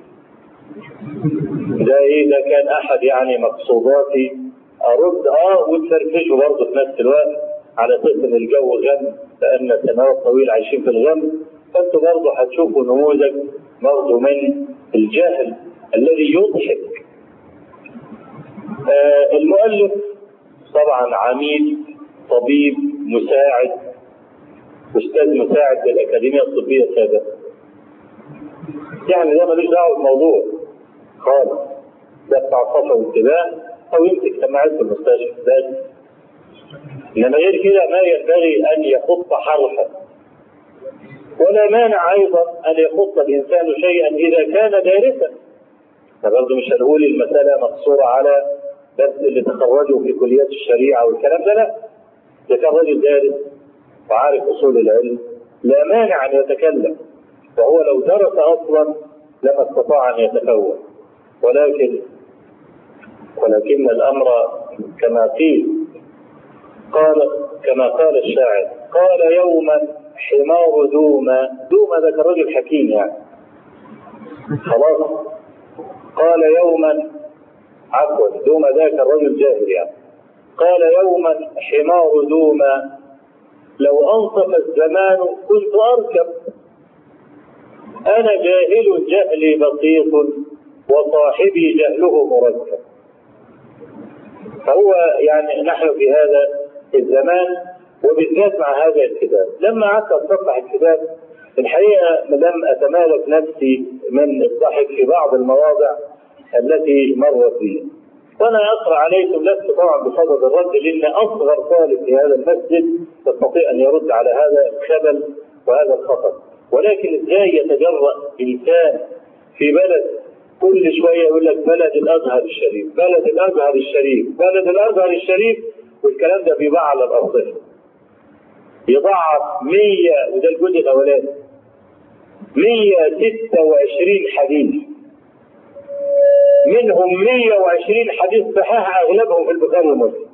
ده إيه ده كان أحد يعني مقصوداتي أرد أه وتفرفشوا برضه في نفس الوقت على اساس ان الجو غم لان سنوات طويله عايشين في الغم فانتوا برضه هتشوفوا نموذج برضه من الجهل الذي يضحك. آه المؤلف طبعا عميد طبيب مساعد استاذ مساعد بالاكاديميه الطبيه السابقه. يعني ده ملوش دعوه بالموضوع خالص. ده بتاع صفا وانتباه او يمسك سماعات في المستشفى بس انما غير كده ما ينبغي ان يخط حرفا ولا مانع ايضا ان يخط الانسان شيئا اذا كان دارسا فبرضه مش هنقول المساله مقصوره على بس اللي تخرجوا في كليات الشريعه والكلام ده لا ده كان راجل دارس وعارف اصول العلم لا مانع ان يتكلم وهو لو درس اصلا لما استطاع أن يتفوق ولكن ولكن الأمر كما قيل قال كما قال الشاعر قال يوما حمار دوما دوما ذاك الرجل حكيم يعني خلاص قال يوما عفوا دوما ذاك الرجل جاهل يعني قال يوما حمار دوما لو أنصف الزمان كنت أركب أنا جاهل جهلي بسيط وصاحبي جهله مركب فهو يعني نحن في هذا الزمان وبالذات مع هذا الكتاب لما قعدت اتصفح الكتاب الحقيقه لم اتمالك نفسي من الضحك في بعض المواضع التي مرت بي وانا اقرا عليكم لست طبعا بصدد الرد لان اصغر طالب في هذا المسجد يستطيع ان يرد على هذا الخبل وهذا الخطا ولكن ازاي يتجرأ انسان في بلد كل شويه يقول لك بلد الازهر الشريف بلد الازهر الشريف بلد الازهر الشريف والكلام ده بيضاع على الارصفه يضاعف 100 وده الجزء الاولاني 126 حديث منهم 120 حديث صحيح اغلبهم في البخاري ومسلم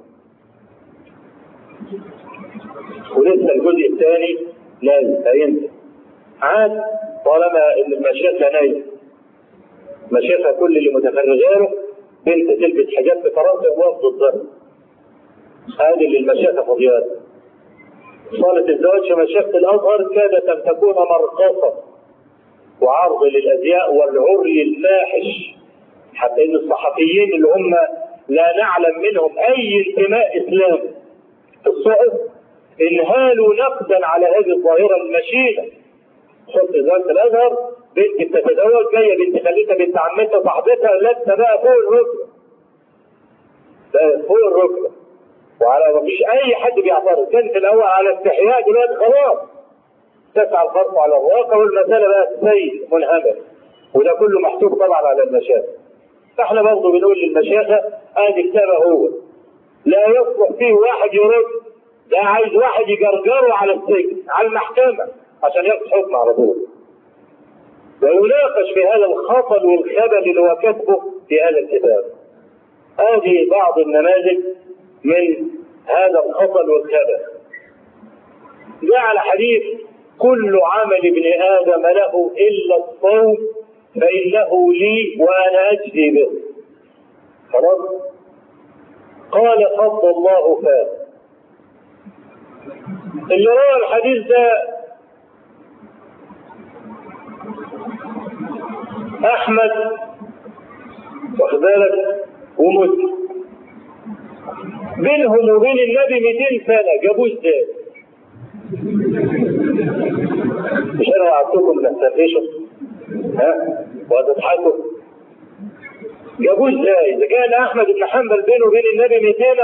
ولسه الجزء الثاني نازل هينزل عاد طالما ان المشيخه نايم مشيخه كل اللي متفرغينه بنت تلبس حجاب في فرنسا ووفد الظهر هذه اللي المشيخه فضيات صالة الزواج في مشيخة الأزهر كادت أن تكون مرقصة وعرض للأزياء والعري الفاحش حتى إن الصحفيين اللي هم لا نعلم منهم أي انتماء إسلامي في الصحف انهالوا نقدا على هذه الظاهرة المشينة شفت وزارة الأزهر بنت بتتزوج جاية بنت خالتها بنت عمتها صاحبتها لابسة بقى فوق الركبة فوق الركبة وعلى ما فيش اي حد بيعترض كان في الاول على استحياء دلوقتي خلاص تسعى الخرف على الواقع والمساله بقى سيء منهمر وده كله محسوب طبعا على المشايخ فاحنا برضه بنقول للمشايخه ادي كتابه هو لا يصلح فيه واحد يرد ده عايز واحد يجرجره على السجن على المحكمه عشان ياخد حكم على طول ويناقش في هذا الخطل والخبل اللي هو كاتبه في هذا الكتاب هذه بعض النماذج من هذا الخطل والخبث جعل حديث كل عمل ابن ادم له الا الصوم فانه لي وانا اجزي به خلاص قال فضل الله فاه اللي روى الحديث ده احمد واخد بالك ومسلم بينهم وبين النبي 200 سنة جابوه ازاي؟ مش انا وعدتكم الاستفيشن ها؟ وهتضحكوا جابوه ازاي؟ اذا كان احمد بن حنبل بينه وبين النبي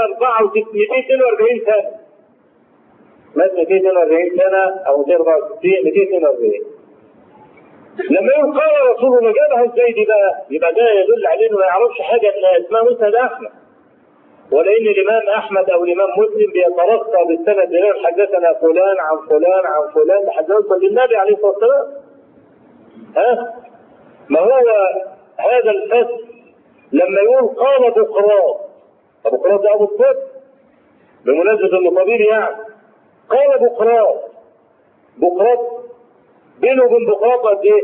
242 سنة مات 242 سنة او 264 242 لما يقول قال رسول الله جابها ازاي دي بقى؟ يبقى ده يدل عليه انه ما يعرفش حاجه ان اسمها مسند احمد ولان الامام احمد او الامام مسلم بيترقى بالسند الى حدثنا فلان عن فلان عن فلان لحد يوصل للنبي عليه الصلاه والسلام ها ما هو هذا الفصل لما يقول قال بقراط ابو قراط ده ابو الطب بمناسبه انه طبيب يعني قال بقراط بقراط بينه وبين بقراط قد ايه؟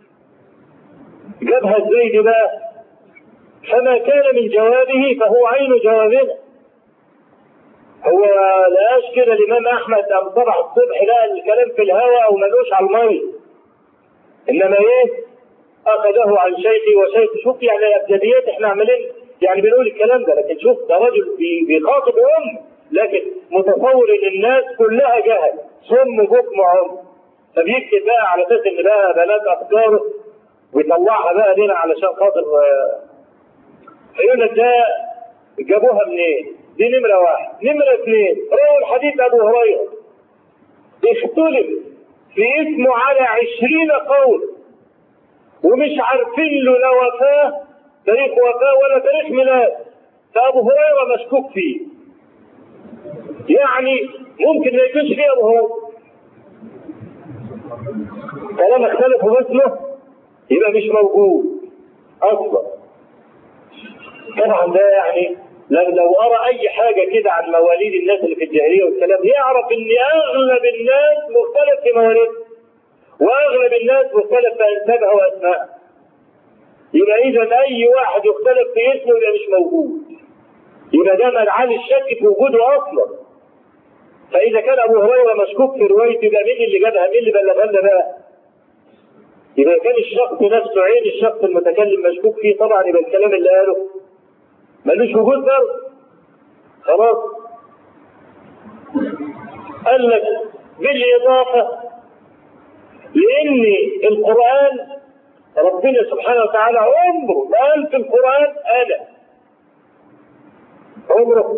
جابها ازاي دي بقى؟ فما كان من جوابه فهو عين جوابنا هو لقاش كده الامام احمد ام صبح الصبح لقى الكلام في الهواء او ملوش على المي انما ايه اخذه عن شيخي وشيخ شوف يعني ابجديات احنا عاملين يعني بنقول الكلام ده لكن شوف ده رجل بيخاطب ام لكن متصور ان الناس كلها جهل صم بكم عم فبيكتب بقى على اساس ان بقى بنات افكاره ويطلعها بقى لنا علشان خاطر فيقول لك ده جابوها منين؟ دي نمرة واحد، نمرة اثنين روى الحديث أبو هريرة اختلف في اسمه على عشرين قول ومش عارفين له لا وفاة تاريخ وفاة ولا تاريخ ميلاد فأبو هريرة مشكوك فيه يعني ممكن ما يكونش فيه أبو هريرة طالما اختلفوا باسمه يبقى مش موجود اصلا طبعا ده يعني لو, لو ارى اي حاجه كده عن مواليد الناس اللي في الجاهليه والكلام يعرف ان اغلب الناس مختلف في مواليدها واغلب الناس مختلف في انسابها واسمائها يبقى اذا اي واحد يختلف في اسمه يبقى مش موجود يبقى ده منعان الشك في وجوده اصلا فاذا كان ابو هريره مشكوك في روايته يبقى مين اللي جابها مين اللي بلغها لنا بقى إذا كان الشخص نفسه عين الشخص المتكلم مشكوك فيه طبعا يبقى الكلام اللي قاله ملوش وجود برضه خلاص قال لك بالإضافة لأن القرآن ربنا سبحانه وتعالى عمره ما قال في القرآن أنا عمره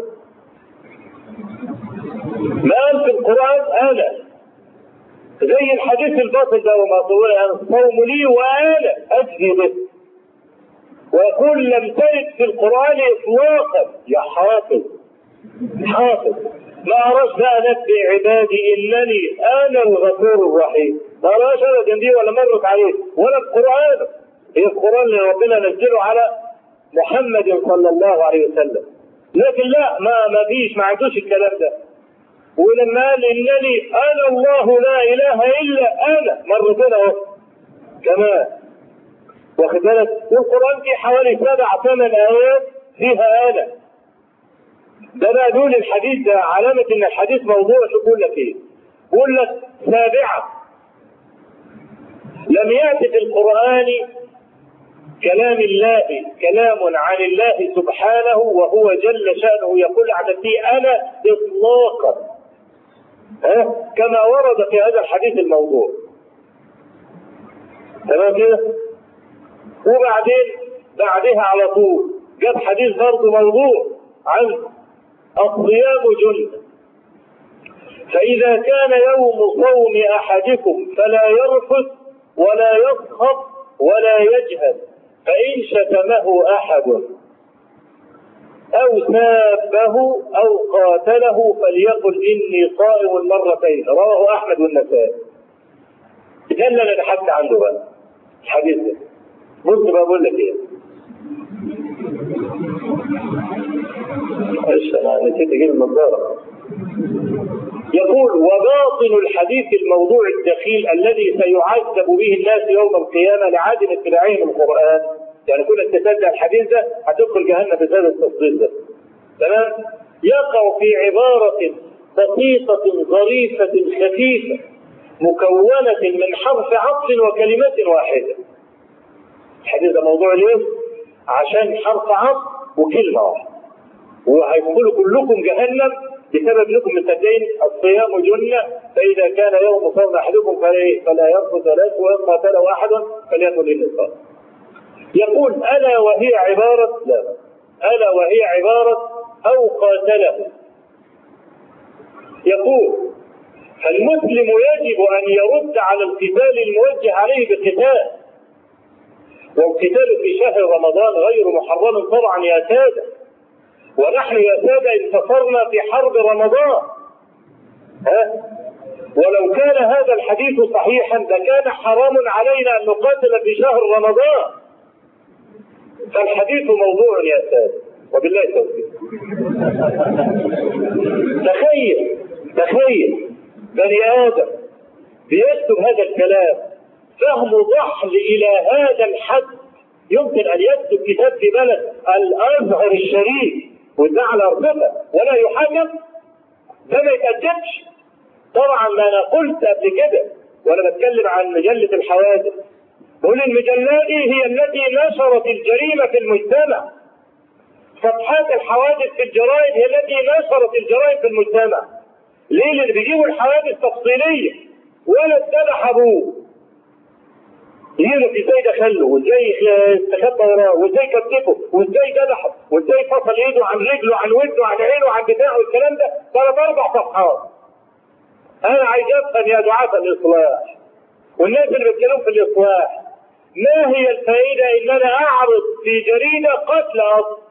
ما قال في القرآن أنا زي الحديث الباطل ده وما طول الصوم لي وانا اجزي به ويقول لم ترد في القران اطلاقا يا حافظ حافظ ما اراش بقى نبي عبادي انني انا الغفور الرحيم ما اراش ابدا دي ولا مرت عليه ولا القران هي القران اللي ربنا نزله على محمد صلى الله عليه وسلم لكن لا ما ما فيش ما عندوش الكلام ده ولما قال انني انا الله لا اله الا انا مرتين اهو كمان واخد بالك والقران فيه حوالي سبع ثمان ايات فيها انا ده بقى دول الحديث ده علامه ان الحديث موضوع شو بيقول لك ايه؟ بيقول لك سابعه لم ياتي في القران كلام الله كلام عن الله سبحانه وهو جل شانه يقول عن نفسه انا اطلاقا ها كما ورد في هذا الحديث الموضوع تمام كده وبعدين بعدها على طول جاب حديث برضه موضوع عن الصيام جنة فإذا كان يوم صوم أحدكم فلا يرفث ولا يسخط ولا يجهل فإن شتمه أحد أو سابه أو قاتله فليقل إني صائم مرتين رواه أحمد والنسائي ده اللي أنا بحثت عنده بقى الحديث ده بص بقول لك إيه معلش أنا نسيت أجيب النظارة يقول وباطن الحديث الموضوع الدخيل الذي سيعذب به الناس يوم القيامة لعدم اتباعهم القرآن يعني كل انت تصدق الحديث ده هتدخل جهنم بسبب التصديق ده تمام يقع في عبارة بسيطة ظريفة خفيفة مكونة من حرف عطف وكلمة واحدة الحديث ده موضوع ليه؟ عشان حرف عطف وكلمة واحدة وهيدخلوا كلكم جهنم بسبب لكم مصدقين الصيام جنة فإذا كان يوم صوم أحدكم فلا يرفض ولا وإن قاتله أحد فليقل إني صائم يقول ألا وهي عبارة لا ألا وهي عبارة أو قاتله يقول فالمسلم يجب أن يرد على القتال الموجه عليه بقتال والقتال في شهر رمضان غير محرم طبعا يا سادة ونحن يا سادة انتصرنا في حرب رمضان ها ولو كان هذا الحديث صحيحا لكان حرام علينا أن نقاتل في شهر رمضان فالحديث موضوع يا سادة وبالله التوفيق تخيل تخيل بني آدم بيكتب هذا الكلام فهم ضحل إلى هذا الحد يمكن أن يكتب كتاب في بلد الأزهر الشريف وده على أرضنا ولا يحكم ده ما يتقدمش طبعا ما أنا قلت قبل كده وأنا بتكلم عن مجلة الحوادث بقول المجلات دي هي التي نشرت الجريمة في المجتمع صفحات الحوادث في الجرائد هي التي نشرت الجرائم في المجتمع ليه اللي بيجيبوا الحوادث تفصيلية ولا اتبع ابوه يجيبوا ازاي دخله وازاي استخبى وراه وازاي كتفه وازاي ذبحه وازاي فصل ايده عن رجله عن ودنه عن عينه عن بتاعه والكلام ده ثلاث اربع صفحات انا عايز افهم يا دعاة الاصلاح والناس اللي بيتكلموا في الاصلاح ما هي الفائدة ان انا اعرض في جريدة قتل اصل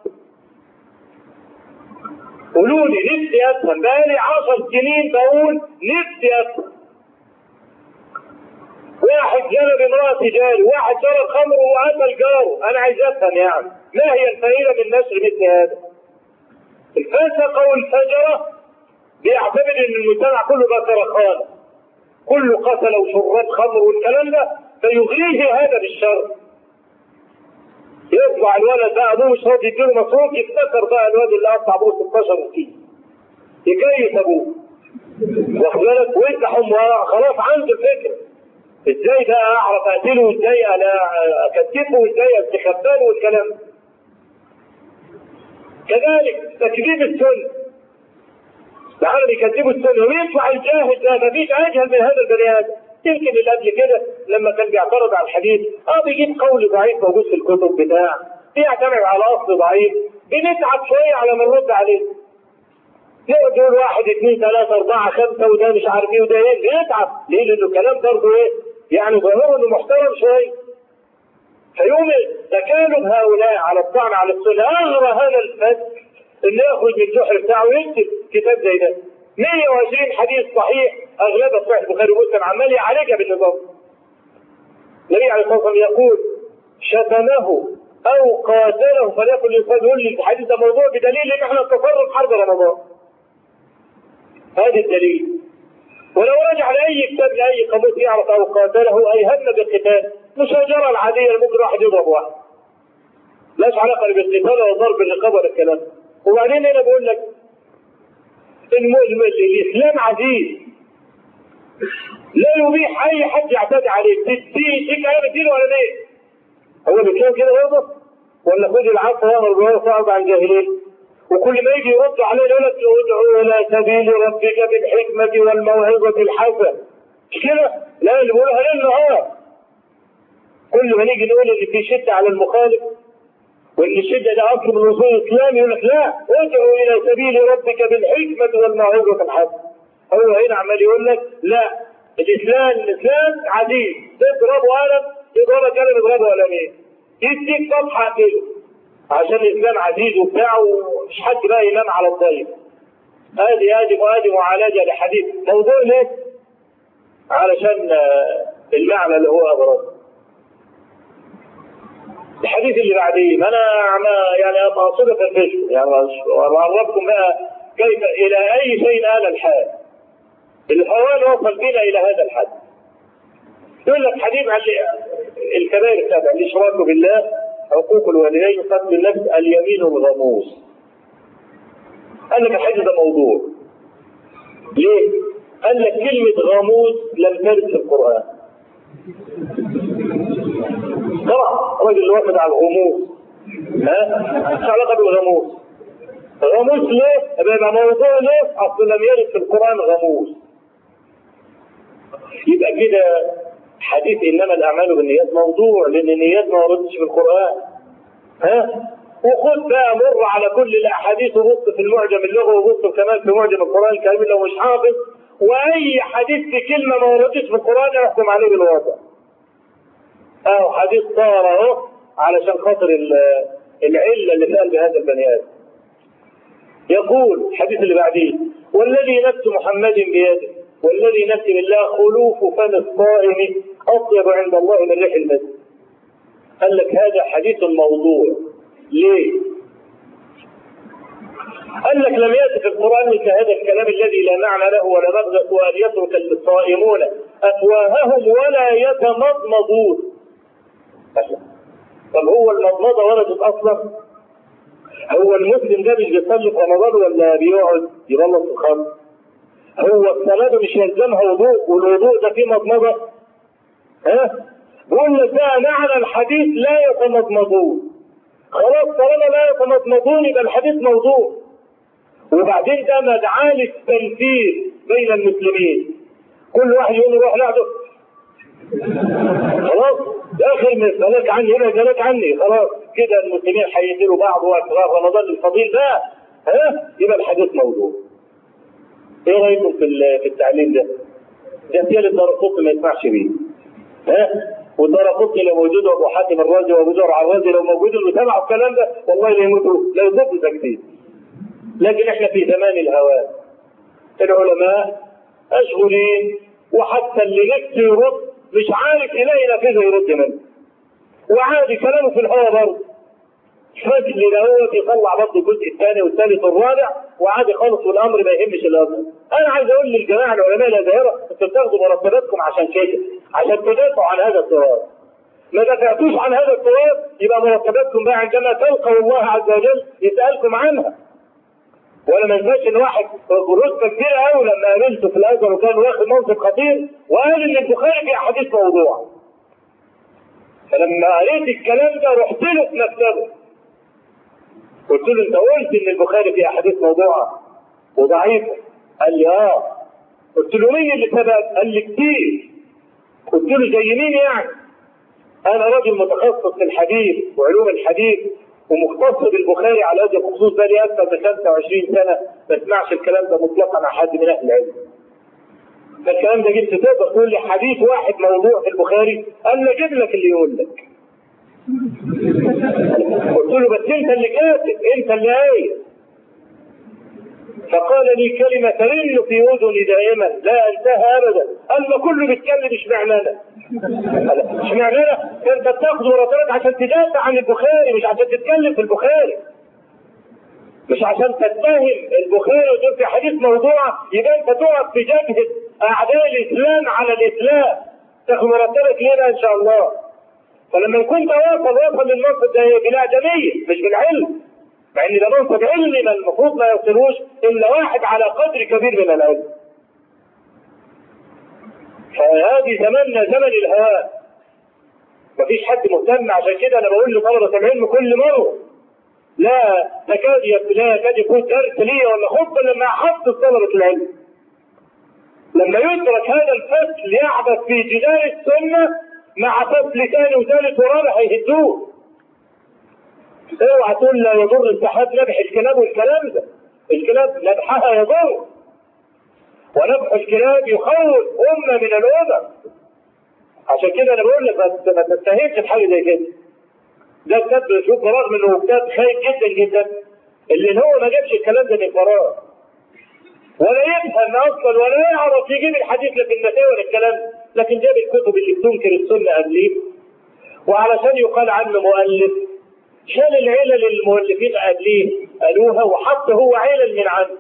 قولوا لي نفسي افهم بقالي عشر سنين بقول نفسي افهم واحد واحد زنى بامرأة جاري واحد شرب خمر وقتل جاره انا عايز افهم يعني ما هي الفائدة من نشر مثل هذا الفسق والفجرة بيعتبر ان المجتمع كله بقى سرقان كله قتل وشرب خمر والكلام ده فيغريه هذا بالشر يطلع الولد ده ابوه مش راضي يديله مصروف يفتكر بقى الولد اللي قطع ابوه 16 كيلو يكيف ابوه واخد بالك ويفتح امه خلاص عنده فكره ازاي بقى اعرف اقتله وازاي انا اكتفه وازاي استخباله والكلام ده. كذلك تكذيب السنه تعالوا بيكذبوا السنه ويطلع الجاهل ده مفيش اجهل من هذا البني ادم يمكن اللي قبل كده لما كان بيعترض على الحديث اه بيجيب قول ضعيف موجود في الكتب بتاع بيعتمد على اصل ضعيف بنتعب شويه على ما نرد عليه يقعد يقول واحد اثنين ثلاثة أربعة خمسة وده مش عارف ايه وده ايه بيتعب ليه؟ لأنه الكلام برضه ايه؟ يعني ظاهره إنه محترم شوية فيوم تكالب هؤلاء على الطعن على السنة أغرى هذا الفسق إنه يخرج من الجحر بتاعه ويكتب كتاب زي ده 120 حديث صحيح أغلبها صحيح البخاري ومسلم عمال يعالجها بالنظام النبي عليه الصلاة والسلام يقول شتمه أو قاتله فليكن الإنسان يقول لي الحديث ده موضوع بدليل إن احنا تصرف حرب رمضان هذا الدليل ولو رجع لأي كتاب لأي قاموس يعرف أو قاتله أي هم بالقتال مشاجرة العادية اللي ممكن واحد يضرب واحد لاش علاقة بالقتال ولا ضرب الرقاب ولا الكلام وبعدين أنا بقول لك الم- الم- الإسلام عزيز لا يبيح أي حد يعتدي عليه تدين شيك أنا بدين ولا ليه هو بيتكلم كده برضه ولا خذ العفو وامر بالمعروف واعرض عن الجاهلين وكل ما يجي يرد عليه يقول لك ادعو الى سبيل ربك بالحكمه والموعظه الحسنه مش كده؟ لا اللي بيقولها ليل نهار كل ما نيجي نقول ان في شده على المخالف وان الشده ده اصل من اصول الاسلام يقول لك لا ادعو الى سبيل ربك بالحكمه والموعظه الحسنه هو هنا عمال يقول لك لا الاسلام الاسلام عزيز تضربه قلم تضربه قلم يضربه قلمين يديك صفحه كده عشان الاسلام عزيز وبتاع ومش حد بقى ينام على الضيف ادي ادي وادي معالجه لحديث موضوع ليه؟ علشان آه، المعنى اللي هو ابرز الحديث اللي بعديه ما انا ما يعني اقصد في الفيلم يعني اعرفكم بقى كيف الى اي شيء آل الحال الهوان وصل بنا الى هذا الحد يقول لك حديث عن الكبائر السبع الاشراك بالله حقوق الوالدين قتل النفس اليمين الغموس قال لك الحديث ده موضوع ليه؟ قال لك كلمة غموس لم ترد في القرآن طبعا الراجل اللي واخد على الغموس ها مش علاقة بالغموس غموس ليه؟ يبقى موضوع ليه؟ أصل لم يرد في القرآن غموس يبقى كده حديث انما الاعمال بالنيات موضوع لان النيات ما وردتش في القران ها وخد بقى مر على كل الاحاديث وبص في المعجم اللغوي وبص كمان في معجم القران الكريم لو مش حافظ واي حديث في كلمه ما وردتش في القران يحكم عليه بالوضع اهو حديث صار اهو علشان خاطر ال- العله اللي في قلب هذا البني ادم يقول الحديث اللي بعديه والذي نفس محمد بيده والذي نفسي بالله خلوف فم الصائم اطيب عند الله من ريح المسك قال لك هذا حديث موضوع ليه؟ قال لك لم يأتي في القرآن مثل هذا الكلام الذي لا معنى له ولا مغزى وأن يترك الصائمون أفواههم ولا يتمضمضون طب هو المضمضة وردت أصلا؟ هو المسلم ده مش بيصلي في رمضان ولا بيقعد يبلط في الخمر؟ هو الصلاة مش يلزمها وضوء والوضوء ده فيه مضمضة ها بقول لك ده معنى الحديث لا يتمضمضون خلاص طالما لا يتمضمضون يبقى الحديث موضوع وبعدين ده مدعاة للتنفير بين المسلمين كل واحد يقول روح لوحده خلاص اخر من سلك عني هنا سلك عني خلاص كده المسلمين هيقتلوا بعض واسرار رمضان الفضيل ده ها يبقى الحديث موضوع ايه رايكم في ال- في التعليم ده؟ ده سيال الدرقطي ما يسمعش بيه ها والدرقطي لو موجود وابو حاتم الرازي وابو زرع الرازي لو موجود اللي سمعوا الكلام ده والله لا يموتوا لا يموتوا ساكتين لكن احنا في زمان الهوان العلماء مشغولين وحتى اللي نفسه يرد مش عارف يلاقي نافذه يرد منه وعادي كلامه في الهواء برضه فجل دوت يطلع برضه الجزء الثاني والثالث والرابع وعادي خالص والامر ما يهمش الامر. انا عايز اقول للجماعه العلماء الازهره انتوا بتاخدوا مرتباتكم عشان كده عشان تدافعوا عن هذا التراث. ما دفعتوش عن هذا التراث يبقى مرتباتكم بقى عندما تلقوا الله عز وجل يسالكم عنها. ولا ما انساش ان واحد رتبه كبيره قوي لما قابلته في الازهر وكان واخد منصب خطير وقال ان البخاري في احاديث موضوع. فلما قريت الكلام ده رحت له في مكتبه قلت له انت قلت ان البخاري في احاديث موضوعه وضعيفه قال لي اه قلت له مين اللي سبب قال لي كتير قلت له زي مين يعني انا راجل متخصص في الحديث وعلوم الحديث ومختص بالبخاري على وجه الخصوص بقالي اكثر من 25 سنه ما اسمعش الكلام ده مطلقا عن حد من اهل العلم فالكلام ده جبت تقدر تقول لي حديث واحد موضوع في البخاري قال لي اجيب لك اللي يقول لك قلت له بس انت اللي كاتب انت اللي قايل فقال لي كلمة ترن في أذني دائما لا أنساها أبدا قال ما كله بيتكلم اشمعنى أنا اشمعنى أنا أنت بتاخد مرتبات عشان تدافع عن البخاري مش عشان تتكلم في البخاري مش عشان تتهم البخاري وتقول في حديث موضوع يبقى انت تقف في جبهه اعداء الاسلام على الاسلام تاخد مرتبك لنا ان شاء الله فلما يكون ده وصل وصل للمنصب ده بالادميه مش بالعلم مع ان ده منصب علمي ما المفروض ما يوصلوش الا واحد على قدر كبير من العلم فهذه زماننا زمن الهواء مفيش حد مهتم عشان كده انا بقول لطلبه العلم كل مره لا تكاد لا يكاد يكون درس لي ولا خطبه لما احفظ طلبه العلم لما يدرك هذا الفصل يعبث في جدار السنه مع فصل ثاني وثالث ورابع هيهدوه اوعى تقول لا يضر انسحاب نبح الكلاب والكلام ده الكلاب نبحها يضر ونبح الكلاب يخوف امه من الامم عشان كده انا بقول لك ما تستهينش بحاجه زي كده ده كتاب شوف برغم انه كتاب خايف جدا جدا اللي هو ما جابش الكلام ده من فراغ ولا يفهم اصلا ولا يعرف يجيب الحديث لا في المسائل ولا الكلام لكن جاب الكتب اللي بتنكر السنه قبليه وعلشان يقال عنه مؤلف شال العلل اللي المؤلفين قبليه قالوها وحط هو علل من عنده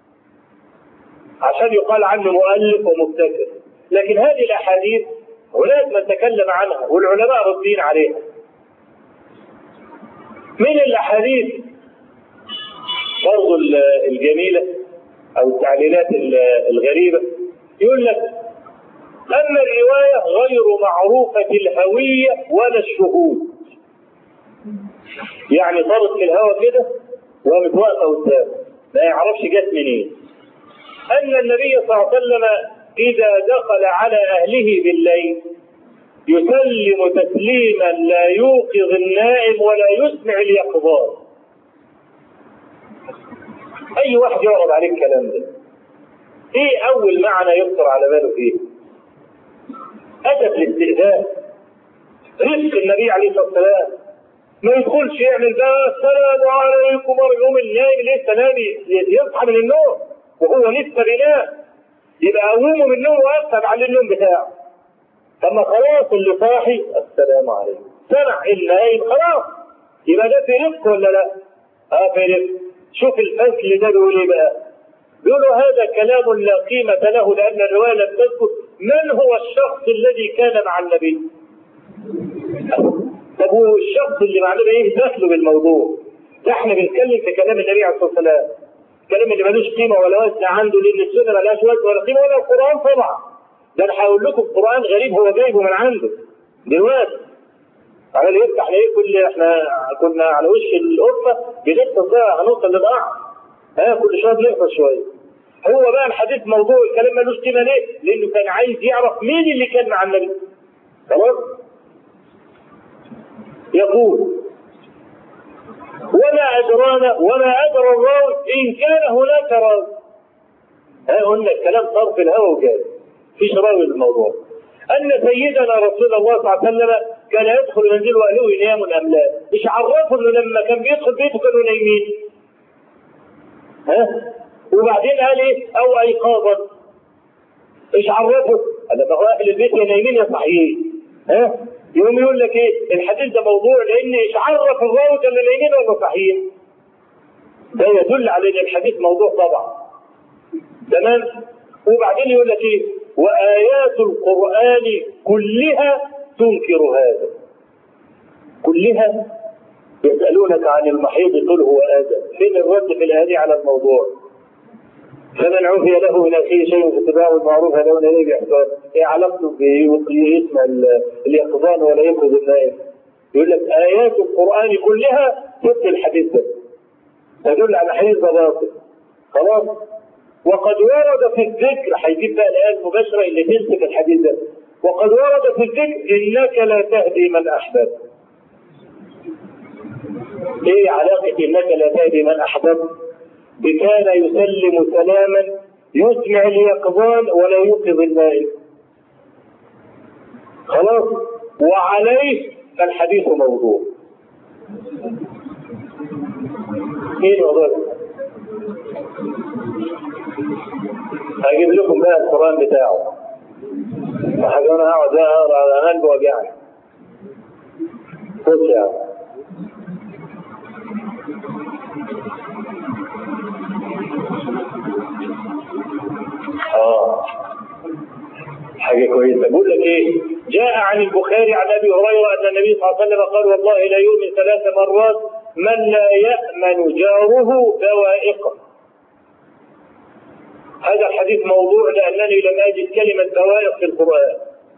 عشان يقال عنه مؤلف ومبتكر لكن هذه الاحاديث هناك من تكلم عنها والعلماء ردين عليها من الاحاديث برضو الجميله او التعليلات الغريبه يقول لك اما الروايه غير معروفه الهويه ولا الشهود يعني طارت في الهواء كده وقامت واقفه قدامه ما يعرفش جت منين ان النبي صلى الله عليه وسلم اذا دخل على اهله بالليل يسلم تسليما لا يوقظ النائم ولا يسمع اليقظان اي واحد يعرض عليه الكلام ده ايه اول معنى يخطر على باله فيه ادب الاستئذان رزق النبي عليه الصلاه والسلام ما يدخلش يعمل بقى السلام عليكم يوم النايم لسه نامي يصحى من النوم وهو لسه بينام يبقى قومه من النوم واكتب عليه النوم بتاعه اما خلاص اللي صاحي السلام عليكم سمع النايم خلاص يبقى ده في رزق ولا لا؟ اه في رزق شوف الفصل ده بيقول ايه بقى؟ بيقولوا هذا كلام لا قيمة له لأن الرواية لم تذكر من هو الشخص الذي كان مع النبي؟ طب هو الشخص اللي مع النبي ايه دخله بالموضوع؟ ده احنا بنتكلم في كلام النبي عليه الصلاة والسلام. الكلام اللي ملوش قيمة ولا وزن عنده لأن السنة ملهاش وزن ولا قيمة ولا القرآن طبعا. ده انا هقول لكم قرآن غريب هو جايبه من عنده دلوقتي عمال يفتح ليه كل احنا كنا على وش القفه بنفصل بقى هنوصل لبعض ها كل شويه بنقفل شويه هو بقى الحديث موضوع الكلام ملوش قيمه ليه؟ لانه كان عايز يعرف مين اللي كان مع النبي خلاص؟ يقول وما أدرانا وما أدرى الراوي إن كان هناك راوي ها قلنا الكلام صار في الهوى وجاي فيش راوي للموضوع أن سيدنا رسول الله صلى الله عليه وسلم كان يدخل منزله وأهله ينام أم لا مش عرفه إنه لما كان بيدخل بيته كانوا نايمين ها وبعدين قال إيه أو أيقاظا مش عرفه لما هو اهل البيت يا نايمين يا صحيين ها يقوم يقول لك ايه الحديث ده موضوع لان ايش عرف الراوي اللي نايمين ولا صحيين ده يدل على ان الحديث موضوع طبعا تمام وبعدين يقول لك ايه وايات القران كلها تنكر هذا كلها يسالونك عن المحيض قل هو اذى فين الرد في الايه على الموضوع فمن عفي له من اخيه شيء في اتباع المعروف هدون اليه باحسان ايه علاقته باسم اليقظان ولا ينقذ النائم يقول لك ايات القران كلها تبقي الحديث ده تدل على حديث باطل خلاص وقد ورد في الذكر هيجيب بقى الايه المباشره اللي تنسف الحديث ده وقد ورد في الذكر انك لا تهدي من احببت ايه علاقه انك لا تهدي من احببت بكان يسلم سلاما يسمع اليقظان ولا يوقظ النائم خلاص وعليه فالحديث موضوع ايه الموضوع ده؟ هجيب لكم بقى القران بتاعه حاجه انا اقعد اقرا على قلبي وجعني خش يا عم اه حاجه كويسه بقول لك ايه جاء عن البخاري عن ابي هريره ان النبي صلى الله عليه وسلم قال والله لا يؤمن ثلاث مرات من لا يامن جاره بوائقه هذا الحديث موضوع لانني لم اجد كلمه بوائق في القران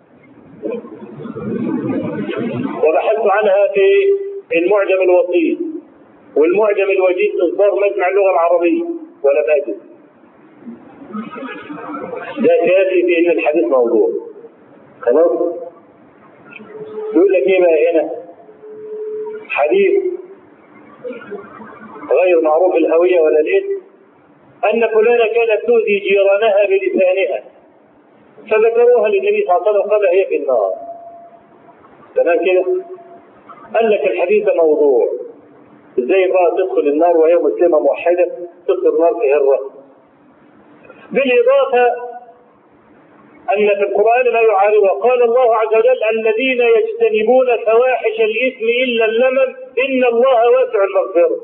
وبحثت عنها في المعجم الوسيط والمعجم الوجيز اصدار مجمع اللغه العربيه ولم اجد ده كافي في ان الحديث موضوع خلاص يقول لك ايه بقى هنا حديث غير معروف الهويه ولا الاسم ان فلانه كانت تؤذي جيرانها بلسانها فذكروها للنبي صلى الله عليه وسلم قال هي في النار تمام كده قال لك الحديث موضوع ازاي بقى تدخل النار وهي مسلمه موحده تدخل النار في هره بالإضافة أن في القرآن ما يعارضه قال الله عز وجل الذين يجتنبون فواحش الإثم إلا اللمم إن الله واسع المغفرة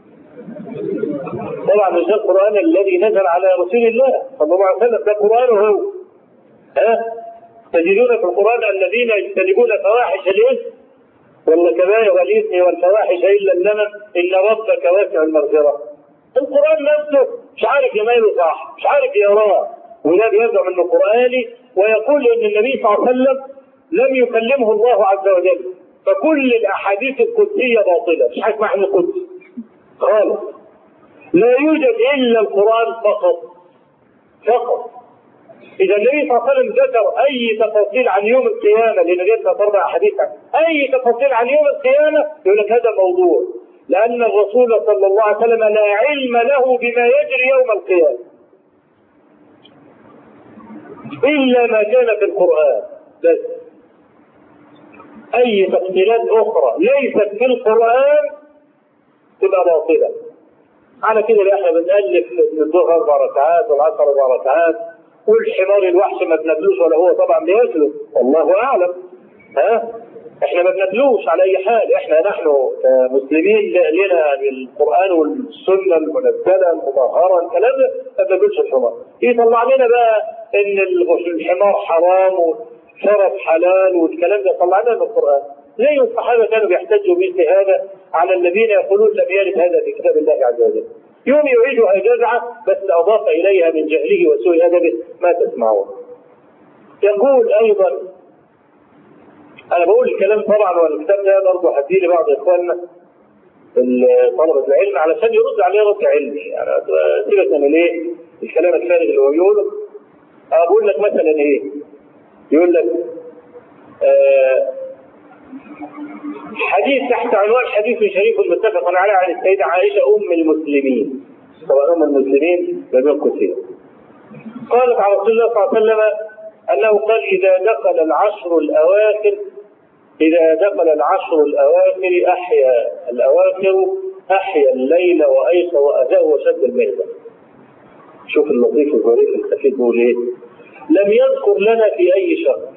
طبعا مش ده القرآن الذي نزل على رسول الله صلى الله عليه وسلم ده قرآن هو ها تجدون في القرآن الذين يجتنبون فواحش الإثم والكبائر الإثم والفواحش إلا اللمم إن ربك واسع المغفرة القرآن نفسه مش عارف يميله صح مش عارف يقراه وده بيزعم انه قرآني ويقول ان النبي صلى الله عليه وسلم لم يكلمه الله عز وجل فكل الاحاديث القدسية باطلة مش حاجة اسمها القدس خالص لا يوجد الا القرآن فقط فقط إذا النبي صلى الله عليه وسلم ذكر أي تفاصيل عن يوم القيامة لأن دي أربع أحاديث أي تفاصيل عن يوم القيامة يقول لك هذا موضوع لأن الرسول صلى الله عليه وسلم لا علم له بما يجري يوم القيامة إلا ما كان في القرآن بس أي تفصيلات أخرى ليست في القرآن تبقى باطلة على كده احنا بنألف الظهر أربع ركعات والعصر أربع ركعات والحمار الوحش ما بنبلوش ولا هو طبعا بيسلك والله أعلم ها احنا ما بنبلوش على اي حال احنا نحن مسلمين لنا القران والسنه المنزله المطهره الكلام ده ما بنبلش الحمار يطلع لنا بقى ان الحمار حرام وشرف حلال والكلام ده طلع لنا من القران زي الصحابه كانوا بيحتجوا مثل هذا على الذين يقولون لم يرد هذا في كتاب الله عز وجل يوم يعيدها جزعه بس اضاف اليها من جهله وسوء ادبه ما تسمعون يقول ايضا انا بقول الكلام طبعا والكتاب ده برضه هديه لبعض اخواننا طلبة العلم علشان يرد عليه رد علمي يعني سيبك من ايه الكلام الفارغ اللي هو بيقوله اقول لك مثلا ايه يقول لك آه حديث تحت عنوان حديث شريف متفق عليه عن السيدة عائشة أم المسلمين طبعا أم المسلمين لم يكن فيها قالت عن رسول الله صلى الله عليه وسلم أنه قال إذا دخل العشر الأواخر إذا دخل العشر الأواخر أحيا الأواخر أحيا الليل وأيقظ وأذاه وشد المهدة شوف اللطيف الظريف الخفيف بيقول إيه لم يذكر لنا في أي شهر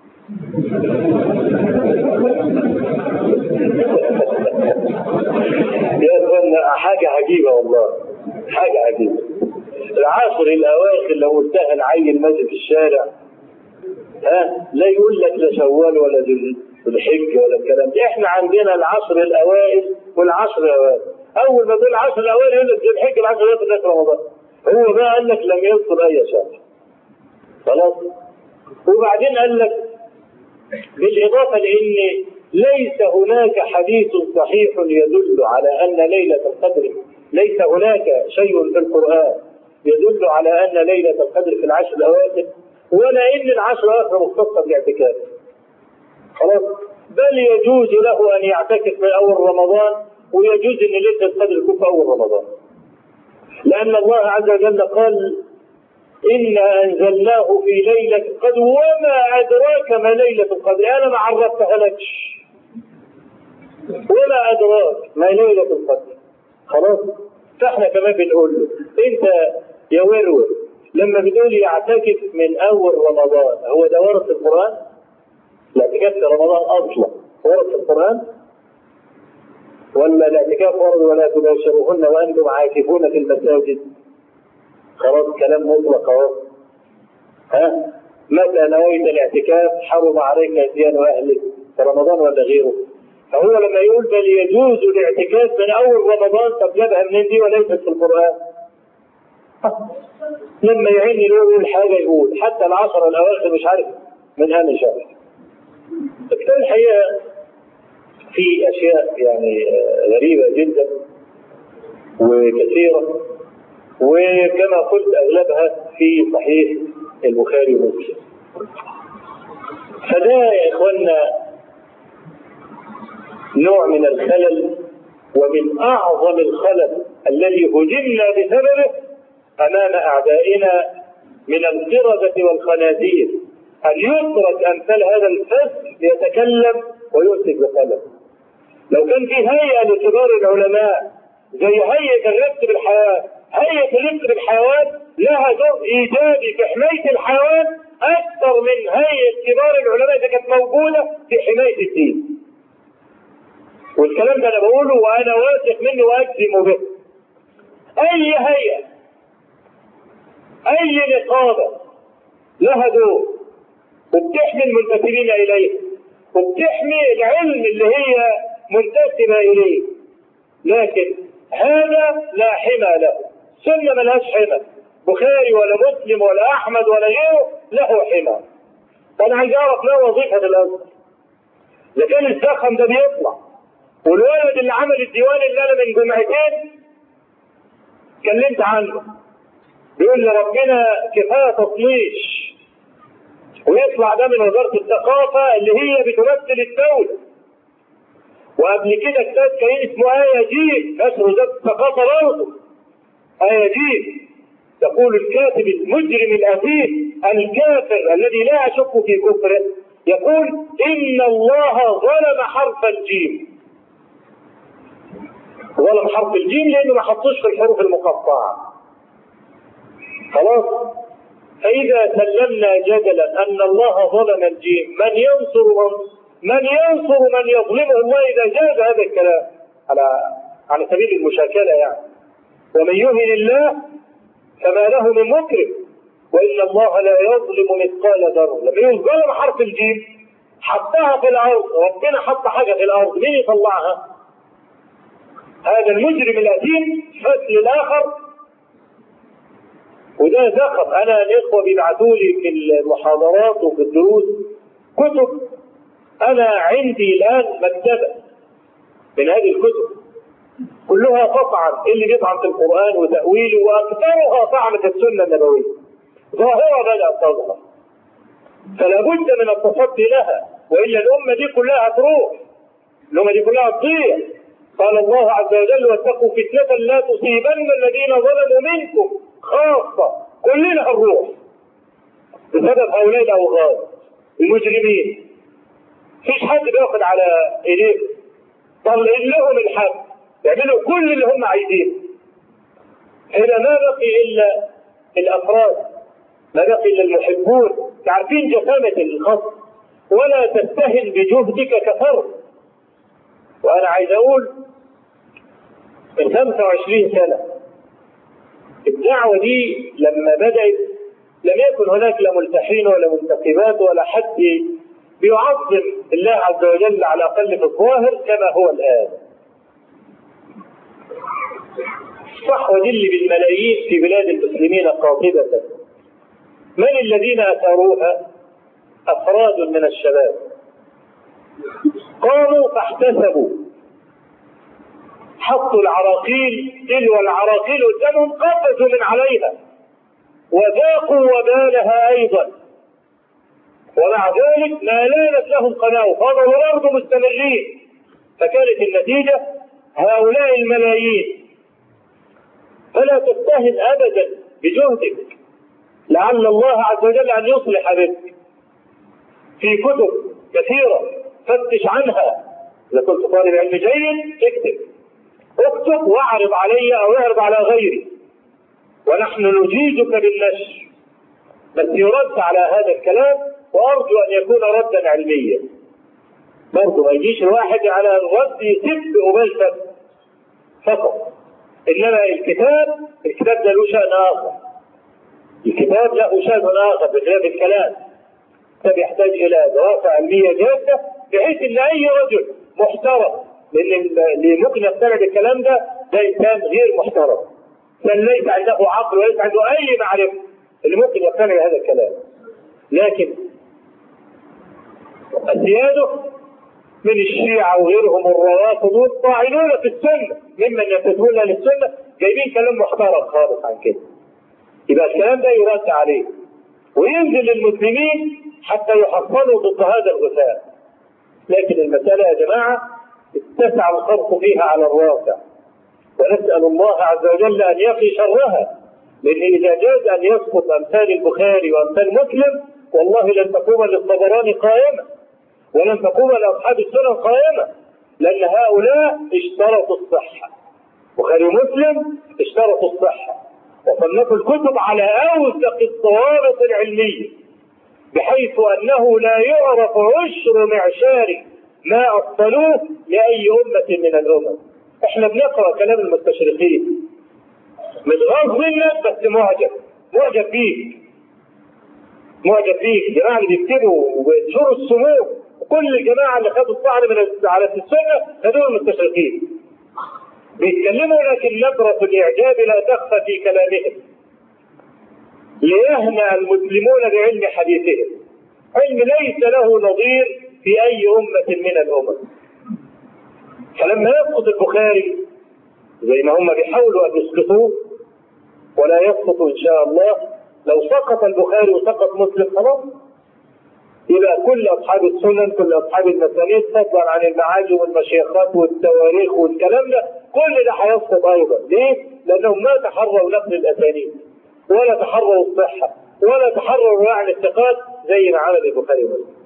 يا اخوانا حاجة عجيبة والله حاجة عجيبة العصر الأواخر لو قلتها العيل ماشي في الشارع ها لا يقول لك لا شوال ولا ذي الحج ولا الكلام ده احنا عندنا العصر الأوائل والعصر الأوائل أول ما تقول العصر الأوائل يقول لك ذي الحج العصر الأوائل في رمضان هو بقى قال لك لم يذكر أي شهر خلاص وبعدين قال لك بالإضافة لأن ليس هناك حديث صحيح يدل على أن ليلة القدر ليس هناك شيء في القرآن يدل على أن ليلة القدر في العشر الأواخر ولا إن العشر الأواخر مختصة بالاعتكاف خلاص بل يجوز له أن يعتكف في أول رمضان ويجوز أن ليلة القدر يكون في أول رمضان لأن الله عز وجل قال إنا أنزلناه في ليلة القدر وما أدراك ما ليلة القدر أنا ما عرفتها لكش ولا أدراك ما ليلة القدر خلاص فاحنا كمان بنقول له أنت يا ورور لما بتقول يعتكف من أول رمضان هو ده ورث القرآن؟ الاعتكاف في رمضان أصلا ورث القرآن؟ ولا الاعتكاف ورد ولا تباشروهن وأنتم عاكفون في المساجد؟ خلاص كلام مطلق اهو ها متى نويت الاعتكاف حرم عليك اتيان اهلك في رمضان ولا غيره فهو لما يقول بل يجوز الاعتكاف من اول رمضان طب جابها منين دي وليست في القران لما يعين يقول حاجه يقول حتى العشر الاواخر مش عارف من اين شهر فكتاب الحقيقه في اشياء يعني غريبه جدا وكثيره وكما قلت اغلبها في صحيح البخاري ومسلم فده يا اخوانا نوع من الخلل ومن اعظم الخلل الذي هجمنا بسببه امام اعدائنا من القردة والخنازير ان يترك امثال هذا الفسق يتكلم ويمسك بقلم لو كان في هيئه لكبار العلماء زي هيئه الربط بالحياه هيئة الرفق بالحيوان لها دور إيجابي في حماية الحيوان أكثر من هيئة كبار العلماء إذا كانت موجودة في حماية الدين. والكلام ده أنا بقوله وأنا واثق منه وأجزم به. أي هيئة أي نقابة لها دور وبتحمي المنتسبين إليه وبتحمي العلم اللي هي منتسبة إليه لكن هذا لا حمى له سنة ملهاش حمى بخاري ولا مسلم ولا احمد ولا غيره له حمى فانا عايز اعرف له وظيفه الازهر لكن الزخم ده بيطلع والولد اللي عمل الديوان اللي انا من جمعتين اتكلمت عنه بيقول لي ربنا كفايه تطنيش ويطلع ده من وزاره الثقافه اللي هي بتمثل الدوله وقبل كده كتاب كان اسمه آية جيل نشر وزارة الثقافة برضه آية جيل يقول الكاتب المجرم الأثيم الكافر الذي لا أشك في كفره يقول إن الله ظلم حرف الجيم ظلم حرف الجيم لأنه ما حطوش في الحروف المقطعة خلاص فإذا سلمنا جدلا أن الله ظلم الجيم من ينصر من من ينصر من يظلمه الله إذا جاز هذا الكلام على على سبيل المشاكلة يعني ومن يهن الله فما له من مكرم وإن الله لا يظلم مثقال ذرة لما يقول ظلم حرف الجيم حطها في الأرض ربنا حط حاجة في الأرض مين يطلعها؟ هذا المجرم الأثيم فصل الآخر وده زخم أنا الإخوة بيبعتوا لي في المحاضرات وفي الدروس كتب أنا عندي الآن مكتبة من هذه الكتب كلها تطعن اللي بيطعن في القرآن وتأويله وأكثرها طعن في السنة النبوية ظاهرة بدأت تظهر فلا بد من التصدي لها وإلا الأمة دي كلها تروح الأمة دي كلها تضيع قال الله عز وجل واتقوا فتنة لا تصيبن الذين ظلموا منكم خاصة كلنا هنروح بسبب هؤلاء الأوغاد المجرمين مفيش حد بياخد على ايديه طلعين لهم الحق يعملوا كل اللي هم عايزينه هنا ما بقي الا الافراد ما بقي الا المحبون عارفين جسامة الخط ولا تستهن بجهدك كفرد وانا عايز اقول من 25 سنة الدعوة دي لما بدأت لم يكن هناك لا ملتحين ولا منتخبات ولا حد بيعظم الله عز وجل على الاقل في الظاهر كما هو الان. الصحوه دي اللي بالملايين في بلاد المسلمين قاطبه. من الذين اثاروها؟ افراد من الشباب. قاموا فاحتسبوا حطوا العراقيل تلو العراقيل قدامهم قفزوا من عليها وذاقوا وبالها ايضا ومع ذلك ما لانت لهم قناه فضلوا برضه مستمرين فكانت النتيجه هؤلاء الملايين فلا تستهن ابدا بجهدك لعل الله عز وجل ان يصلح بك في كتب كثيره فتش عنها اذا كنت طالب علم جيد اكتب اكتب واعرض علي او اعرض على غيري ونحن نجيدك بالنشر بس يرد على هذا الكلام وارجو ان يكون ردا علميا برضه ما يجيش الواحد على الرد يسب مباشرة فقط انما الكتاب الكتاب ده له شان اخر الكتاب له شان اخر بخلاف الكلام الكتاب يحتاج الى دراسه علميه جاده بحيث ان اي رجل محترم لان اللي ممكن يقتنع بالكلام ده ده انسان غير محترم بل ليس عنده عقل وليس عنده اي معرفه اللي ممكن يقتنع بهذا الكلام لكن الزياده من الشيعة وغيرهم الروافض والطاعنون في السنة ممن ينتسبون للسنة جايبين كلام محترم خالص عن كده يبقى الكلام ده يرد عليه وينزل للمسلمين حتى يحصنوا ضد هذا الغثاء لكن المسألة يا جماعة اتسع الخلق فيها على الواقع ونسأل الله عز وجل أن يقي شرها لأن إذا جاز أن يسقط أمثال البخاري وأمثال مسلم والله لن تقوم للطبراني قائمة ولن تقوم لأصحاب السنن قائمة لأن هؤلاء اشترطوا الصحة بخاري ومسلم اشترطوا الصحة وصنفوا الكتب على أوثق الضوابط العلمية بحيث أنه لا يعرف عشر معشار ما أصلوه لأي أمة من الأمم احنا بنقرأ كلام المستشرقين مش غصب منك بس معجب معجب بيك معجب بيك الجماعة اللي بيكتبوا وبينشروا السموم كل الجماعة اللي خدوا الطعن من على السنة خدوهم المستشرقين بيتكلموا لكن نبرة الإعجاب لا تخفى في كلامهم ليهنأ المسلمون بعلم حديثهم علم ليس له نظير في أي أمة من الأمم فلما يسقط البخاري زي ما هم بيحاولوا أن يسقطوه ولا يسقط إن شاء الله لو سقط البخاري وسقط مسلم خلاص يبقى كل اصحاب السنن كل اصحاب المسانيد فضلا عن المعاجم والمشيخات والتواريخ والكلام ده كل ده هيسقط ايضا ليه؟ لانهم ما تحروا نقل الاسانيد ولا تحروا الصحه ولا تحروا رواع الثقات زي ما عمل البخاري ومسلم.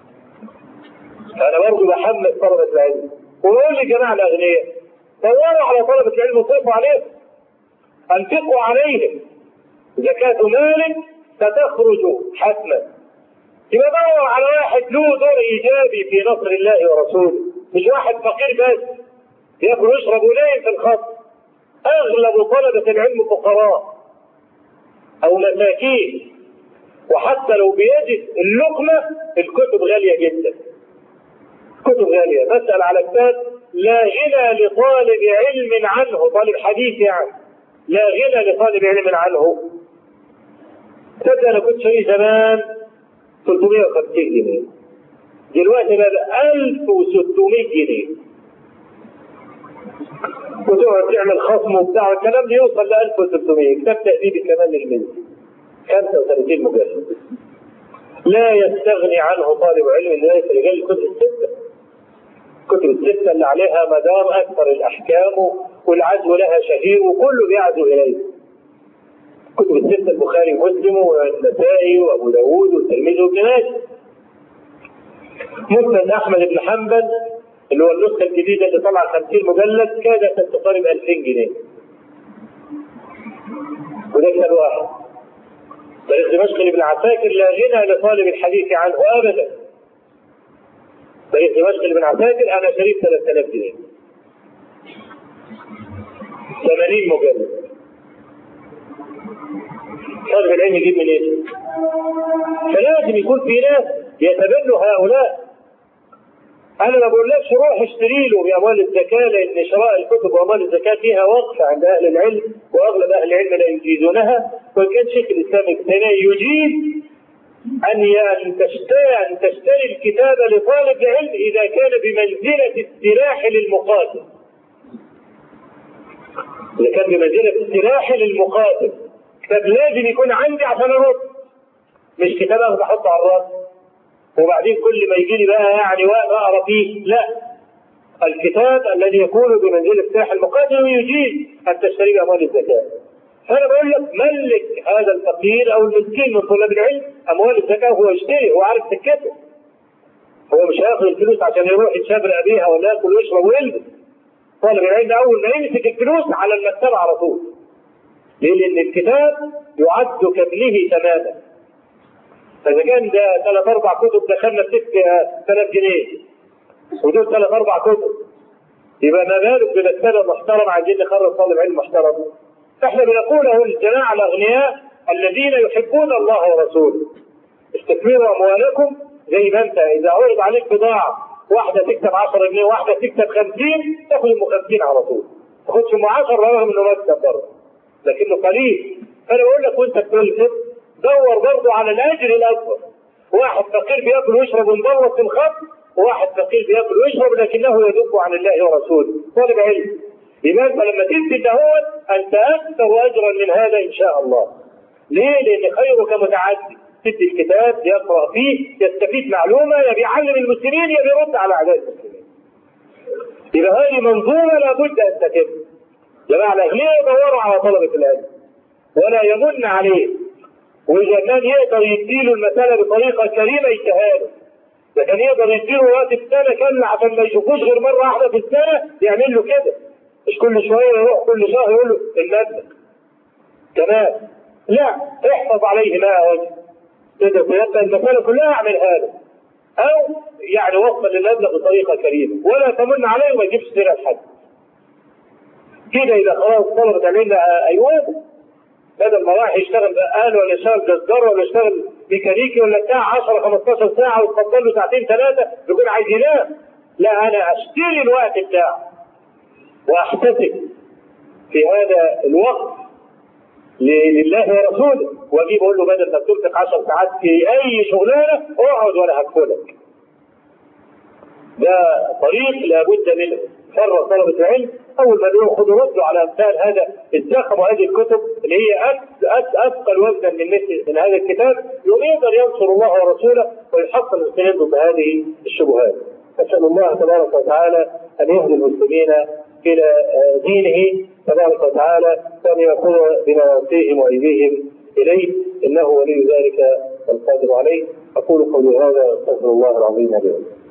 فانا برضه بحمس طلبه العلم وبقول لجماعه الاغنياء دوروا على طلبه العلم وصرفوا عليهم انفقوا عليهم زكاه مال ستخرج حتما يبقى دور على واحد له دور ايجابي في نصر الله ورسوله مش واحد فقير بس ياكل ويشرب ونايم في الخط اغلب طلبه العلم فقراء او مساكين وحتى لو بيجد اللقمه الكتب غاليه جدا كتب غاليه بسال على كتاب لا غنى لطالب علم عنه طالب حديث يعني لا غنى لطالب علم عنه تصدق انا كنت شاريه زمان 350 جنيه دلوقتي بقى 1600 جنيه وتقعد تعمل خصم وبتاع الكلام ده يوصل ل 1600 كتاب تهذيب كمان للمية 35 مجلد لا يستغني عنه طالب علم ليس رجال الكتب الستة الكتب الستة اللي عليها مدار أكثر الأحكام والعزو لها شهير وكله بيعزو إليه كتب الستة البخاري ومسلم والنسائي وأبو داوود والترمذي وابن ماجه مسند أحمد بن حنبل اللي هو النسخة الجديدة اللي طلع 50 مجلد كادت أن تقارب 2000 جنيه وده كتاب واحد تاريخ دمشق لابن عساكر لا غنى لطالب الحديث عنه ابدا تاريخ دمشق لابن عساكر انا شريت 3000 جنيه 80 مجلد طالب العلم يجيب منين؟ إيه؟ فلازم يكون في ناس يتبنوا هؤلاء انا ما بقولكش روح اشتري له باموال الزكاه لان شراء الكتب واموال الزكاه فيها وقف عند اهل العلم واغلب اهل العلم لا يجيزونها وان كان شيخ الاسلام ابن تيميه يجيز ان ان تشتري ان تشتري الكتاب لطالب العلم اذا كان بمنزله السلاح للمقاتل. اذا كان بمنزله السلاح للمقاتل كتاب لازم يكون عندي عشان ارد مش كتاب اخذ احطه على الراس وبعدين كل ما يجي لي بقى يعني اقرا فيه لا الكتاب الذي يكون بمنزله سلاح المقاتل يجيز ان تشتري باموال الزكاه فانا بقول لك ملك هذا الفقير او المسكين من طلاب العلم اموال الزكاه وهو يشتري هو عارف سكته هو مش هياخد الفلوس عشان يروح يتشابر ابيها ولا ياكل ويشرب ويلبس طالب العلم اول ما يمسك الفلوس على المكتبه على طول ليه؟ لان الكتاب يعد كابنه تماما فاذا كان ده ثلاث اربع كتب دخلنا في 6000 جنيه ودول ثلاث اربع كتب يبقى ما بالك بمكتبه محترم عايزين نخرج طالب علم محترم احنا بنقول اهو الجماعه الاغنياء الذين يحبون الله ورسوله استثمروا اموالكم زي ما انت اذا عرض عليك بضاعه واحده تكسب 10 جنيه واحده تكسب 50 تاخد ام 50 على طول ما تاخدش ام 10 رغم انه مكسب برضه لكنه قليل فانا بقول لك وانت بتلفت دور برضه على الاجر الاكبر واحد فقير بياكل ويشرب ومبلط في الخط وواحد فقير بياكل ويشرب لكنه يدب عن الله ورسوله طالب علم لماذا لما تدي دهوت انت اكثر اجرا من هذا ان شاء الله ليه؟ لان خيرك متعدي تدي الكتاب يقرا فيه يستفيد معلومه يا بيعلم المسلمين يا بيرد على اعداء المسلمين. يبقى هذه منظومه لابد ان تتم. جماعه الاغنياء يدوروا على طلبه العلم ولا يمن عليه واذا كان يقدر يديله المساله بطريقه كريمه يتهاله لكن يقدر يديله وقت السنه كامله عشان ما يشوفوش غير مره واحده في السنه يعمل له كده مش كل شويه يروح كل شهر يقول له المبلغ تمام لا احفظ عليه ماء وجه تقدر تيسر المساله كلها اعملها له او يعني وصل للمبلغ بطريقه كريمه ولا تمن عليه وما تجيبش سيره لحد كده اذا خلاص طلبت علينا ايوه بدل ما راح يشتغل بقال ولا يشتغل جزار ولا يشتغل ميكانيكي ولا بتاع 10 15 ساعه وتفضل له ساعتين ثلاثه يكون عايز ينام لا انا اشتري الوقت بتاعه واحتسب في هذا الوقت لله ورسوله واجيب اقول له بدل ما تمسك 10 ساعات في اي شغلانه اقعد وانا هدخلك. ده طريق لابد منه فرق طلبة العلم أول ما يأخذوا ردوا على أمثال هذا الزخم وهذه الكتب اللي هي أثقل وزنا من مثل من هذا الكتاب يقوم يقدر ينصر الله ورسوله ويحصل المسلمين ضد هذه الشبهات. أسأل الله تبارك وتعالى أن يهدي المسلمين إلى دينه تبارك وتعالى وأن يأخذ بنواصيهم وأيديهم إليه إنه ولي ذلك والقادر عليه أقول قولي هذا أستغفر الله العظيم لي